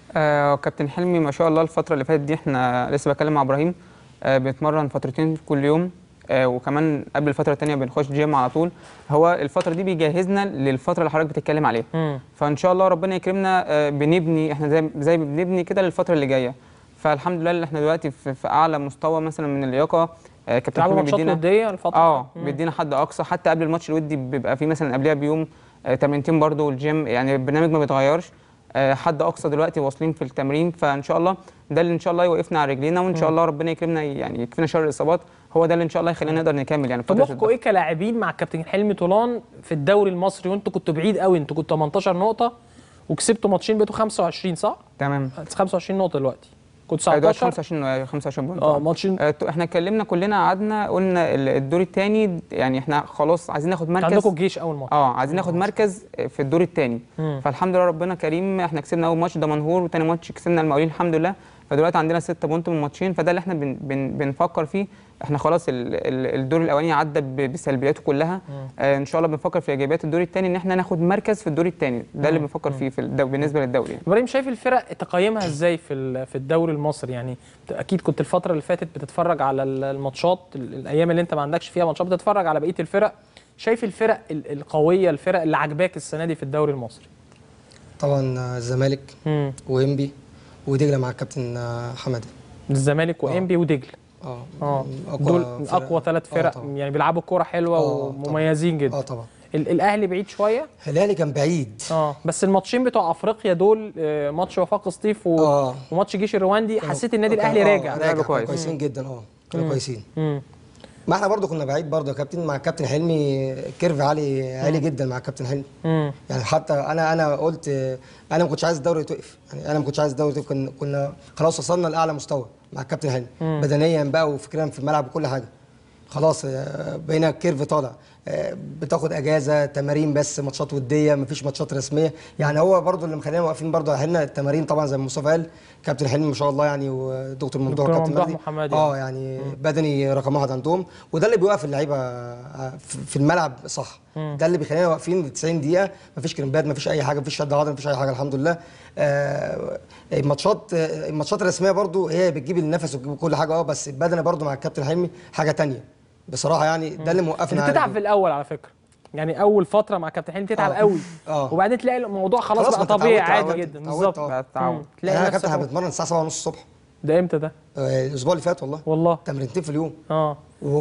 آه كابتن حلمي ما شاء الله الفترة اللي فاتت دي احنا لسه بتكلم مع ابراهيم آه بنتمرن فترتين كل يوم آه وكمان قبل الفترة التانية بنخش جيم على طول هو الفترة دي بيجهزنا للفترة اللي حضرتك بتتكلم عليها امم فان شاء الله ربنا يكرمنا آه بنبني احنا زي زي ما بنبني كده للفترة اللي جاية فالحمد لله اللي احنا دلوقتي في, في اعلى مستوى مثلا من اللياقة آه كابتن تلعبوا حلمي ماتشات بيدينا وديه الفتره اه بيدينا حد اقصى حتى قبل الماتش الودي بيبقى فيه مثلا قبلها بيوم آه تمرينتين برضو والجيم يعني البرنامج ما بيتغيرش آه حد اقصى دلوقتي واصلين في التمرين فان شاء الله ده اللي ان شاء الله يوقفنا على رجلينا وان شاء الله ربنا يكرمنا يعني يكفينا شر الاصابات هو ده اللي ان شاء الله يخلينا نقدر نكمل يعني فترة طموحكم الضغط. ايه كلاعبين مع كابتن حلمي طولان في الدوري المصري وانتوا كنتوا بعيد قوي انتوا كنتوا 18 نقطه وكسبتوا ماتشين بقيتوا 25 صح؟ تمام 25 نقطه دلوقتي كنتوا آه، دلوقتي 19 25 25 بونت اه ماتشين آه، احنا اتكلمنا كلنا قعدنا قلنا ال- الدور الثاني يعني احنا خلاص عايزين ناخد مركز عندكم الجيش اول ماتش اه عايزين ناخد مركز في الدور الثاني مم. فالحمد لله ربنا كريم احنا كسبنا اول ماتش دمنهور وتاني ماتش كسبنا المقاولين الحمد لله فدلوقتي عندنا ستة بونت من ماتشين فده اللي احنا بن بن بنفكر فيه احنا خلاص ال ال الدور الاولاني عدى ب- بسلبياته كلها آه ان شاء الله بنفكر في ايجابيات الدور الثاني ان احنا ناخد مركز في الدور الثاني ده اللي بنفكر فيه في الدو بالنسبه للدوري يعني. ابراهيم شايف الفرق تقييمها ازاي في ال- في الدوري المصري يعني اكيد كنت الفتره اللي فاتت بتتفرج على ال- الماتشات ال- الايام اللي انت ما عندكش فيها ماتشات بتتفرج على بقيه الفرق شايف الفرق ال- القويه الفرق اللي عجباك السنه دي في الدوري المصري طبعا آه، الزمالك امم وانبي ودجله مع الكابتن آه، حماده الزمالك وانبي ودجله اه اه أقوى دول فرق. اقوى ثلاث آه، فرق طبعا. يعني بيلعبوا كوره حلوه آه، ومميزين اه جدا طبعا ال- الاهلي بعيد شويه الهلالي كان بعيد اه بس الماتشين بتوع افريقيا دول آه، ماتش وفاق سطيف و... اه وماتش جيش الرواندي حسيت النادي كان- الاهلي آه، راجع راجع لعبوا كويس كويس. كويسين جدا اه كانوا كويسين امم ما احنا برضو كنا بعيد برضو يا كابتن مع الكابتن حلمي كيرف عالي عالي جدا مع الكابتن حلمي امم يعني حتى انا انا قلت انا ما كنتش عايز الدوري يتوقف يعني انا ما كنتش عايز الدوري يتوقف كنا, كنا خلاص وصلنا لاعلى مستوى مع الكابتن حلمي بدنيا بقى وفكريا في الملعب وكل حاجه خلاص آه، بقينا الكيرف طالع آه، بتاخد اجازه تمارين بس ماتشات وديه مفيش ماتشات رسميه يعني هو برضو اللي مخلينا واقفين برضو على حيلنا التمارين طبعا زي ما مصطفى قال كابتن حلمي ما شاء الله يعني ودكتور ممدوح دكتور كابتن ممدوح مجدي محمدي. اه يعني بدني رقم واحد عندهم وده اللي بيوقف اللعيبه آه، في في الملعب صح ده اللي بيخلينا واقفين 90 دقيقه مفيش كريمبات مفيش اي حاجه مفيش شد عضل مفيش اي حاجه الحمد لله آه، الماتشات آه، الماتشات الرسميه برضو هي بتجيب النفس وبتجيب كل حاجه اه بس البدني برضو مع الكابتن حلمي حاجه تانية بصراحه يعني ده اللي موقفنا انت على تتعب كده. في الاول على فكره يعني اول فتره مع كابتن حلمي تتعب آه. قوي اه وبعدين تلاقي الموضوع خلاص, خلاص بقى ما أنت طبيعي اتعودت- عادي اتعودت- جدا اتعودت، بالظبط آه. بقى التعود مم. تلاقي يعني انا نفسك كابتن احنا بنتمرن الساعه 7:30 الصبح ده امتى ده آه، الاسبوع اللي فات والله والله تمرينتين في اليوم اه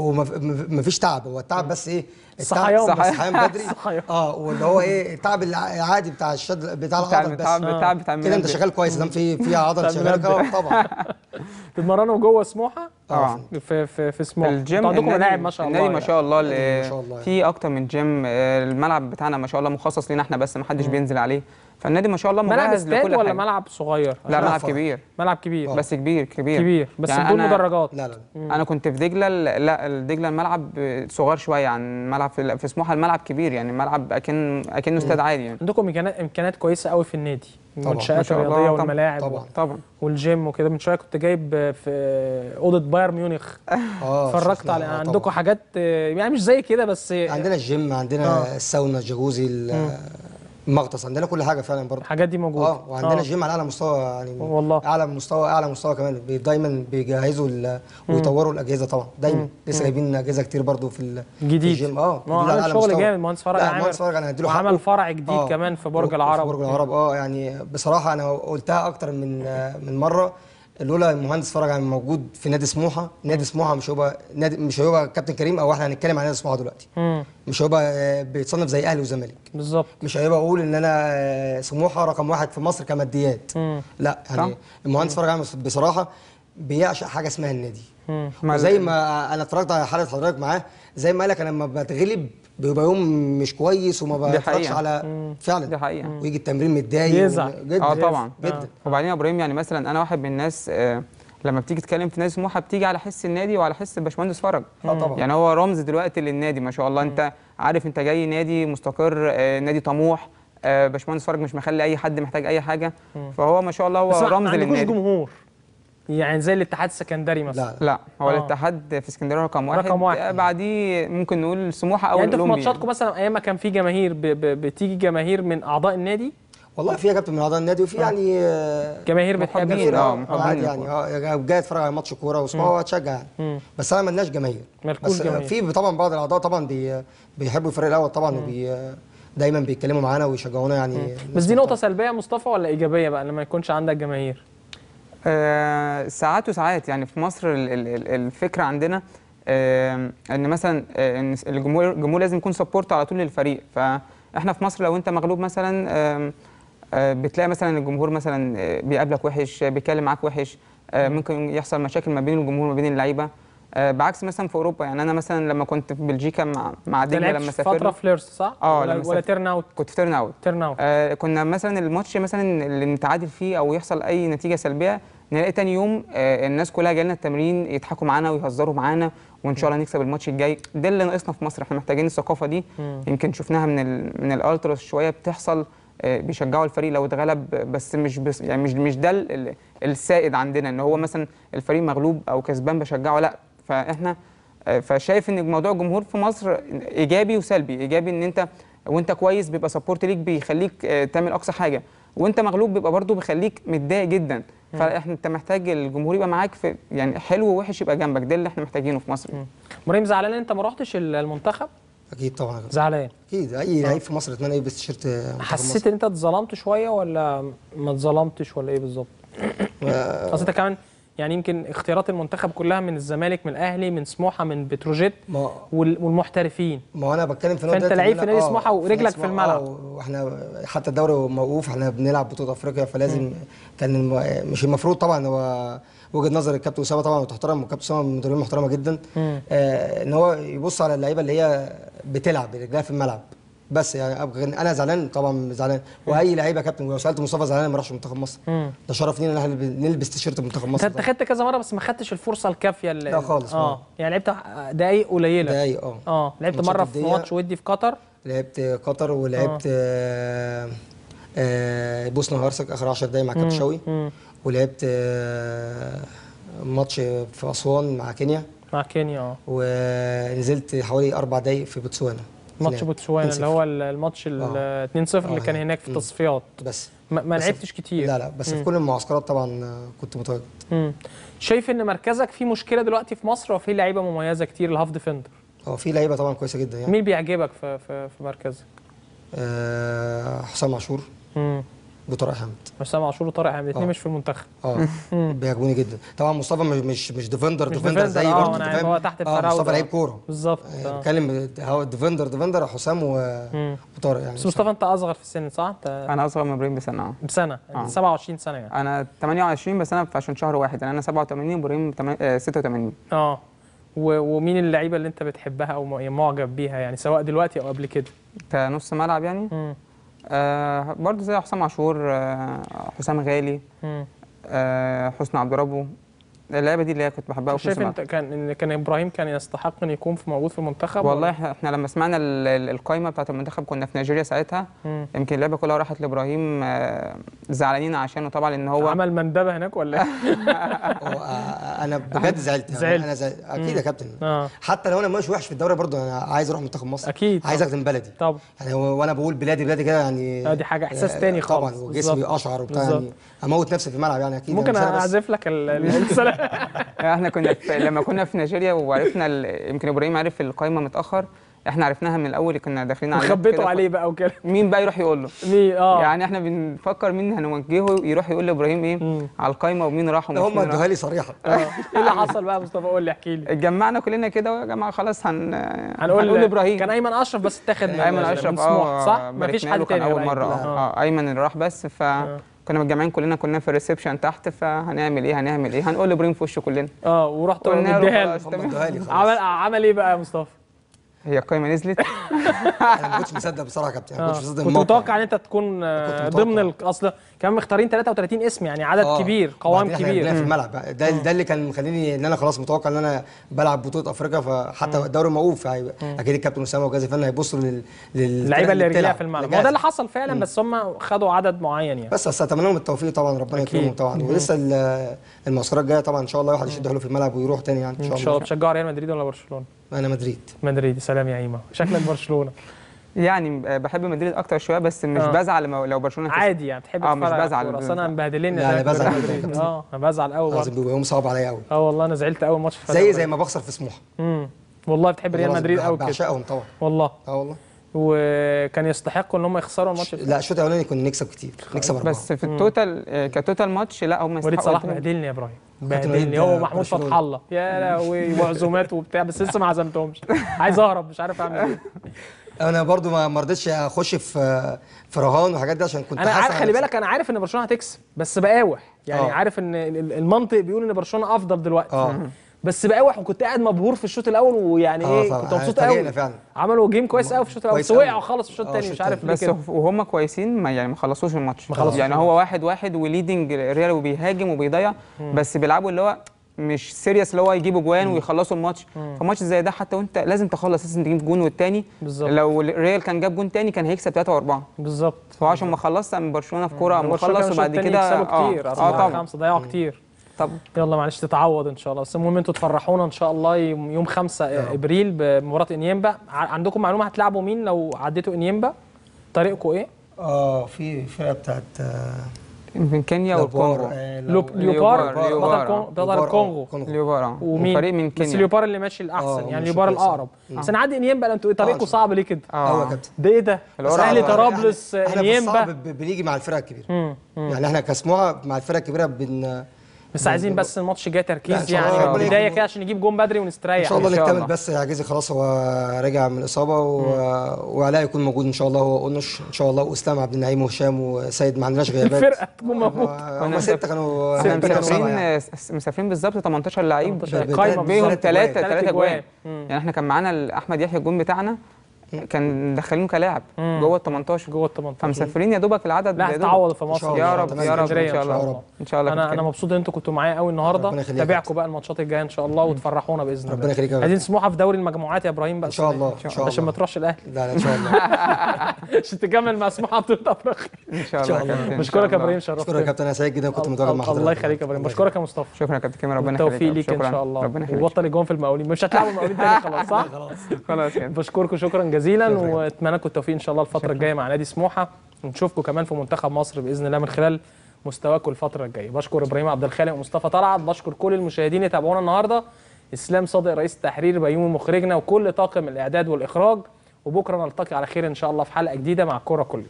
وما فيش تعب هو التعب بس ايه التعب- صحيان بس. صحيان بدري صحيان. اه واللي هو ايه التعب العادي بتاع الشد بتاع بتاع العضل بس بتاع بتاع بتاع كده انت المنبه. شغال كويس دام في في عضل بتاع شغال المنبه. آه، طبعا تتمرنوا جوه سموحه طبعا في في في سموحه الجيم انتوا عندكم النادي- ملاعب ما شاء الله النادي ما يعني. شاء الله النادي اللي ما شاء الله في اكتر من جيم آه، الملعب بتاعنا ما شاء الله مخصص لينا احنا بس ما حدش بينزل عليه فالنادي ما شاء الله ملعب مجهز استاد لكل ولا حاجه ملعب صغير لا عشان- ملعب فرع. كبير ملعب كبير بس كبير كبير كبير بس يعني بدون أنا- مدرجات لا لا انا كنت في دجله لا دجله الملعب صغير شويه عن ملعب في, في سموحه الملعب كبير يعني الملعب اكن اكنه استاد عادي يعني عندكم امكانيات امكانيات كويسه قوي في النادي طبعاً. ما المنشات شاء الله، الرياضيه طبعاً. والملاعب طبعاً. طبعا والجيم وكده من شويه كنت جايب في اوضه بايرن ميونخ اه اتفرجت شفنا، على آه، عندكم طبعاً. حاجات آه، يعني مش زي كده بس عندنا الجيم عندنا آه. الساونا الجاكوزي ال- المغطس عندنا كل حاجه فعلا برضه الحاجات دي موجوده اه وعندنا الجيم على اعلى مستوى يعني والله. اعلى مستوى اعلى مستوى كمان بي- دايما بيجهزوا ال- ويطوروا الاجهزه طبعا دايما لسه جايبين اجهزه كتير برضو في ال- في جديد الجيم اه ما هو جديد على عامل أعلى شغل مستوى. جامد المهندس فرج لا عامل المهندس فرج انا هديله وعمل حقه. فرع جديد آه. كمان في برج في العرب برج العرب اه يعني بصراحه انا قلتها اكتر من من مره لولا المهندس فرج عن موجود في نادي سموحه نادي سموحه مش هيبقى نادي مش هيبقى كابتن كريم او احنا هنتكلم عن نادي سموحه دلوقتي امم مش هيبقى آه، بيتصنف زي اهلي وزمالك بالظبط مش هيبقى اقول ان انا آه، سموحه رقم واحد في مصر كماديات مم. لا يعني صح. المهندس فرج عامل بصراحه بيعشق حاجه اسمها النادي مم. ما وزي ما انا اتفرجت على حلقه حضرتك معاه زي ما قال لك انا لما بتغلب بيبقى يوم مش كويس وما دي بتفرجش حقيقة. على فعلا دي حقيقة. ويجي التمرين متضايق يزعل. وم- جدا اه طبعا آه. وبعدين يا ابراهيم يعني مثلا انا واحد من الناس آه، لما بتيجي تتكلم في نادي سموحه بتيجي على حس النادي وعلى حس الباشمهندس فرج اه طبعا يعني هو رمز دلوقتي للنادي ما شاء الله انت عارف انت جاي نادي مستقر آه، نادي طموح آه، باشمهندس فرج مش مخلي اي حد محتاج اي حاجه فهو ما شاء الله هو بس ما رمز عندكوش للنادي جمهور يعني زي الاتحاد السكندري مثلا لا لا هو آه. الاتحاد في اسكندريه رقم واحد, رقم واحد. آه، بعديه ممكن نقول سموحه او يعني انتوا في الأولمبي ماتشاتكم مثلا ايام ما كان في جماهير ب... ب... بتيجي جماهير من اعضاء النادي والله في كابتن من اعضاء النادي وفي يعني آه، جماهير بتحب محبين، جماهير آه، اه محبين عادي للكورة. يعني اه جاي اتفرج على ماتش كوره واسمعه هتشجع يعني مم. بس انا ملناش جماهير مالكوش بس جماهير. في طبعا بعض الاعضاء طبعا بي بيحبوا الفريق الاول طبعا وبي دايما بيتكلموا معانا ويشجعونا يعني بس دي نقطه سلبيه يا مصطفى ولا ايجابيه بقى لما يكونش عندك جماهير آه، ساعات وساعات يعني في مصر ال- ال- ال- الفكره عندنا آه، ان مثلا آه، ان الجمهور الجمهور لازم يكون سبورت على طول للفريق فاحنا في مصر لو انت مغلوب مثلا آه، آه، بتلاقي مثلا الجمهور مثلا آه، بيقابلك وحش آه، بيتكلم معاك وحش آه، ممكن يحصل مشاكل ما بين الجمهور وما بين اللعيبه آه، بعكس مثلا في اوروبا يعني انا مثلا لما كنت في بلجيكا مع مع انت دجله لعبت لما في فتره سافرنا في ليرس صح؟ آه، ولا, لما ولا سافر- تيرن اوت كنت في تيرن اوت تيرن اوت آه كنا مثلا الماتش مثلا اللي نتعادل فيه او يحصل اي نتيجه سلبيه نلاقي تاني يوم آه الناس كلها جايه لنا التمرين يضحكوا معانا ويهزروا معانا وان شاء الله نكسب الماتش الجاي ده اللي ناقصنا في مصر احنا محتاجين الثقافه دي يمكن شفناها من ال من الالتراس شويه بتحصل آه بيشجعوا الفريق لو اتغلب بس مش بس يعني مش مش ده ال- ال- السائد عندنا ان هو مثلا الفريق مغلوب او كسبان بشجعه لا فاحنا آه، فشايف ان موضوع الجمهور في مصر ايجابي وسلبي ايجابي ان انت وانت كويس بيبقى سبورت ليك بيخليك آه، تعمل اقصى حاجه وانت مغلوب بيبقى برضه بيخليك متضايق جدا فاحنا انت محتاج الجمهور يبقى معاك في يعني حلو ووحش يبقى جنبك ده اللي احنا محتاجينه في مصر ابراهيم زعلان انت ما رحتش ال- المنتخب اكيد طبعا يا كابتن. زعلان اكيد اي لعيب في مصر اتمنى يلبس تيشيرت منتخب حسيت مصر. ان انت اتظلمت شويه ولا ما اتظلمتش ولا ايه بالظبط؟ اصل انت كمان يعني يمكن اختيارات المنتخب كلها من الزمالك من الاهلي من سموحه من بتروجيت ما وال- والمحترفين ما هو انا بتكلم في فأنت دلوقتي لعيب إن في أنا- نادي آه، سموحة ورجلك نادي في سموحة، الملعب. آه، واحنا حتى الدوري موقوف احنا بنلعب بطوله افريقيا فلازم كان الم- مش المفروض طبعا هو وجهه نظر الكابتن اسامه طبعا وتحترم والكابتن اسامه من المدربين محترمه جدا آه ان هو يبص على اللعيبه اللي هي بتلعب رجلها في الملعب بس يعني أبقى- انا زعلان طبعا زعلان واي لعيبه كابتن ولو سالت مصطفى زعلان ما راحش منتخب مصر مم. ده شرف لينا ان احنا نلبس تيشيرت منتخب انت مصر انت خدت كذا مره بس ما خدتش الفرصه الكافيه اللي لا خالص، اه آه. يعني لعبت دقايق قليله دقايق اه اه لعبت ماتشات مره في ودية. ماتش ودي في قطر لعبت قطر ولعبت آه. آه بوسنا وهرسك اخر 10 دقايق مع كابتن شوقي مم. ولعبت آه ماتش في اسوان مع كينيا مع كينيا اه ونزلت حوالي اربع دقايق في بوتسوانا ماتش هناك. بوتسوانا 2-0. اللي هو ال- الماتش ال آه. 2-0 اللي آه، كان هناك. هناك في مم. التصفيات بس ما, ما بس- لعبتش كتير لا لا بس في كل المعسكرات طبعا آه، كنت متواجد مم. شايف ان مركزك فيه مشكله دلوقتي في مصر وفي لعيبه مميزه كتير الهاف ديفندر هو في لعيبه طبعا كويسه جدا يعني مين بيعجبك في في, في مركزك؟ آه حسام عاشور امم وطارق حامد حسام عاشور وطارق حامد الاثنين آه. مش في المنتخب اه بيعجبوني جدا طبعا مصطفى مش مش مش ديفندر مش ديفندر ديفندر، زي آه، برضه أنا أنت عارف، فاهم؟ هو تحت اه الفراودة. مصطفى لعيب كوره بالظبط آه، آه. بتكلم هو ديفندر ديفندر حسام و- مم. وطارق يعني بس مصطفى انت اصغر في السن صح؟ انت انا اصغر من ابراهيم بسنه اه بسنه آه. 27 سنه يعني انا 28 بس انا في عشان شهر واحد يعني انا 87 وابراهيم تمن- آه، 86 اه و- ومين اللعيبه اللي انت بتحبها او م- معجب بيها يعني سواء دلوقتي او قبل كده؟ كنص ملعب يعني مم. آه برضه زي حسام عاشور آه حسام غالي مم. آه حسني عبد ربه اللعيبه دي اللي هي كنت بحبها أوي في نص شايف الملعب. انت كان ان كان ابراهيم كان يستحق ان يكون في موجود في المنتخب والله ولا؟ احنا إحنا لما سمعنا ال- ال- القايمه بتاعت المنتخب كنا في نيجيريا ساعتها مم. يمكن اللعبه كلها راحت لابراهيم آه، زعلانين عشانه طبعا لان هو عمل مندبه هناك ولا ايه؟ هو آه، انا بجد زعلت يعني زعلت. انا زعلت. اكيد يا كابتن اه حتى لو انا ماشي وحش في الدوري برضه انا عايز اروح منتخب مصر أكيد. عايز اخدم بلدي طب يعني هو- وانا بقول بلادي بلادي كده يعني آه، دي حاجة إحساس آه، تاني طبعا خالص. وجسمي بالظبط. اشعر وبتاع بالظبط. يعني اموت نفسي في الملعب يعني اكيد ممكن يعني مش أنا بس. اعزف لك ال- ال- السلام احنا كنا في لما كنا في نيجيريا وعرفنا ال- يمكن ابراهيم عرف القايمه متاخر احنا عرفناها من الاول كنا داخلين على النت كده. وخبيتوا عليه بقى وكده مين بقى يروح يقول له مين اه يعني احنا بنفكر مين هنوجهه يروح يقول لابراهيم ايه مم. على القايمه ومين راح ده ومش هم مين راح. ادوها لي صريحه اه ايه اللي حصل بقى يا مصطفى قول لي احكي لي اتجمعنا كلنا كده يا جماعه خلاص هن هنقول هنقول ابراهيم كان ايمن اشرف بس اتاخد من ايمن من اشرف سموحة، اه صح مفيش باركنا حد له تاني كان اول غير مره أيمن. اه اه ايمن اللي راح بس ف كنا متجمعين كلنا كنا في الريسبشن تحت فهنعمل ايه هنعمل ايه هنقول لابراهيم في وشه كلنا اه ورحت قلنا له مديها خلاص له. هم تمام ادوها لي خلاص عمل عمل ايه بقى يا مصطفى؟ هي القايمه نزلت انا ما كنتش مصدق بصراحه يا كابتن انا ما آه. كنتش مصدق كنت الموقع. متوقع ان انت تكون آه، كنت متوقع. ضمن ال- اصل كمان مختارين 33 اسم يعني عدد آه. كبير قوام وبعدين إحنا لعبناها كبير في الملعب بقى. ده ده اللي كان مخليني ان انا خلاص متوقع ان انا بلعب بطوله افريقيا فحتى الدوري موقوف فهيبقى اكيد الكابتن اسامه وجازي فن هيبصوا لل لل- اللعيبه اللي رجليها بتلعب. في الملعب اللي هو ده جاهزة. اللي حصل فعلا بس هم خدوا عدد معين يعني بس بس اتمنى لهم التوفيق طبعا ربنا أكيد. يكرمهم طبعا ولسه ال- المعسكرات الجايه طبعا ان شاء الله واحد يشد حلو في الملعب ويروح تاني يعني ان ان شاء شاء الله الله بتشجعوا ريال مدريد ولا برشلونه؟ انا مدريد مدريد سلام يا ايما شكلك برشلونه يعني بحب مدريد اكتر شويه بس مش آه. بزعل لما- لو برشلونه كسب. عادي يعني بتحب آه، مش تتفرج على بزعل. الكورة. اصل انا مبهدلين لا، أنا بزعل ريال جدا يا مدريد. كابتن. اه انا بزعل قوي لازم برضه بيبقى يوم صعب عليا قوي اه والله انا زعلت قوي ماتش زي زي ما بخسر في سموحه امم والله بتحب ريال والله مدريد العظيم قوي كده بعشقهم طبعا والله اه والله وكان يستحقوا ان هم يخسروا الماتش لا الشوط الاولاني كنا نكسب كتير نكسب اربعه بس في التوتال آه، كتوتال ماتش لا هم وليد يستحقوا صلاح الاتنين. بهدلني يا ابراهيم كابتن وليد بهدلني هو ده محمود برشلونة. فتح الله يا لهوي وعزومات وبتاع بس لسه ما عزمتهمش عايز اهرب مش عارف اعمل ايه انا برضو ما ما رضيتش اخش في في رهان وحاجات دي عشان كنت انا حاسس عارف على خلي نفسي. بالك انا عارف ان برشلونه هتكسب بس بقاوح يعني آه. عارف ان ال- المنطق بيقول ان برشلونه افضل دلوقتي اه بس بقاوح وكنت قاعد مبهور في الشوط الاول ويعني آه ايه طبعا. كنت مبسوط اتفاجئنا قوي فعلا. عملوا جيم كويس قوي في الشوط الاول كويس بس قوي. وقعوا خالص في الشوط آه، الثاني مش الشوط عارف ليه بس كده وهم كويسين ما يعني ما خلصوش الماتش ما خلصوش يعني هو واحد واحد وليدنج ريال وبيهاجم وبيضيع بس بيلعبوا اللي هو مش سيريس اللي هو يجيبوا جوان ويخلصوا الماتش فماتش زي ده حتى وانت لازم تخلص لازم تجيب جون والتاني بالظبط. لو ريال كان جاب جون تاني كان هيكسب 3 واربعه بالظبط فهو عشان ما خلص من برشلونه في كوره اما برشلونة خلص كانوا وبعد الشوط التاني كده يكسبوا كتير اه, أربعة آه طبعا خمسة ضيعوا كتير طب يلا معلش تتعوض ان شاء الله بس المهم انتوا تفرحونا ان شاء الله يوم يوم 5 ابريل بمباراه انيمبا ع- عندكم معلومه هتلعبوا مين لو عديتوا انيمبا طريقكم ايه اه في فرقه بتاعت آه، من كينيا لابوار، والكونغو آه، لوب لو- ليوبار ليوبار، بطل ليوبار، كون- آه. بطل ليوبار، آه، الكونغو كونغو. ليوبار اه ومين وفريق من بس كينيا ليوبار اللي ماشي آه، الاحسن يعني ماشي ليوبار كويس. الاقرب بس نعدي انيمبا لا انتوا طريقكم عشان- صعب ليه كده ايوه يا اه كابتن ده ايه ده الورقة اهلي الورقة. طرابلس احنا في انيمبا الصعب ب- بنيجي مع الفرقه الكبيره مم. يعني احنا كسموحه مع الفرقه الكبيره بن بس عايزين بس الماتش الجاي لا، تركيز إن شاء الله يعني ربنا بدايه يكرمه. كده عشان نجيب جون بدري ان ونستريح شاء الله إن شاء نكتمل الله. بس عجيزي خلاص هو راجع من الاصابه و... وعلاء يكون موجود ان شاء الله هو اونش ان شاء الله واسلام عبد النعيم وهشام وسيد ما عندناش غيابات الفرقه تكون موجوده هم كنا سته كانوا احنا ربنا يوفقهم مسافرين يعني. س- مسافرين بالظبط 18 لعيب 18 ب- قايمه بيهم بالظبط. ثلاثة تلات ثلاثة أجوان. جوان مم. يعني احنا كان معانا ال- احمد يحيى الجون بتاعنا كان داخلينه كلاعب مم. جوه ال 18 جوه ال 18 فمسافرين يا دوبك العدد لا يا دوبك. هتتعوض في إن مصر شاء الله. يا رب تمام. يا رب اسكندرية ان شاء إن شاء الله الله. ان شاء الله انا انا كده. مبسوط ان انتوا كنتوا معايا قوي النهارده ربنا يخليك يا تابعكم بقى الماتشات الجايه ان شاء الله وتفرحونا باذن الله ربنا يخليك يا عايزين سموحه في دوري المجموعات يا ابراهيم بقى ان شاء الله السنة ان دي. شاء عشان ما الله تروحش الاهلي لا لا ان شاء الله عشان تكمل مع سموحه بطوله افريقيا ان شاء إن شاء الله الله. كابتن، إن بشكرك شاء يا الله. ابراهيم شكرا يا شرفتني كابتن انا سعيد جدا كنت متواجد مع حضرتك الله يخليك يا ابراهيم بشكرك يا مصطفى شكرا يا كابتن كامل ربنا يخليك بالتوفيق يا رب. ليك ان شكراً. شاء الله ربنا يخليك وبطل الجون في المقاولين مش هتلعبوا المقاولين تاني خلاص صح؟ خلاص يعني بشكركم شكرا جزيلا واتمنى لكم التوفيق ان شاء الله الفتره الجايه مع نادي سموحه ونشوفكم كمان في منتخب مصر باذن الله من خلال مستواكم الفتره الجايه بشكر ابراهيم عبد الخالق ومصطفى طلعت بشكر كل المشاهدين اللي تابعونا النهارده اسلام صادق رئيس التحرير بيومي مخرجنا وكل طاقم الاعداد والاخراج وبكره نلتقي على خير ان شاء الله في حلقه جديده مع الكوره كل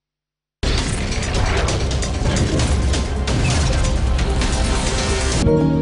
يوم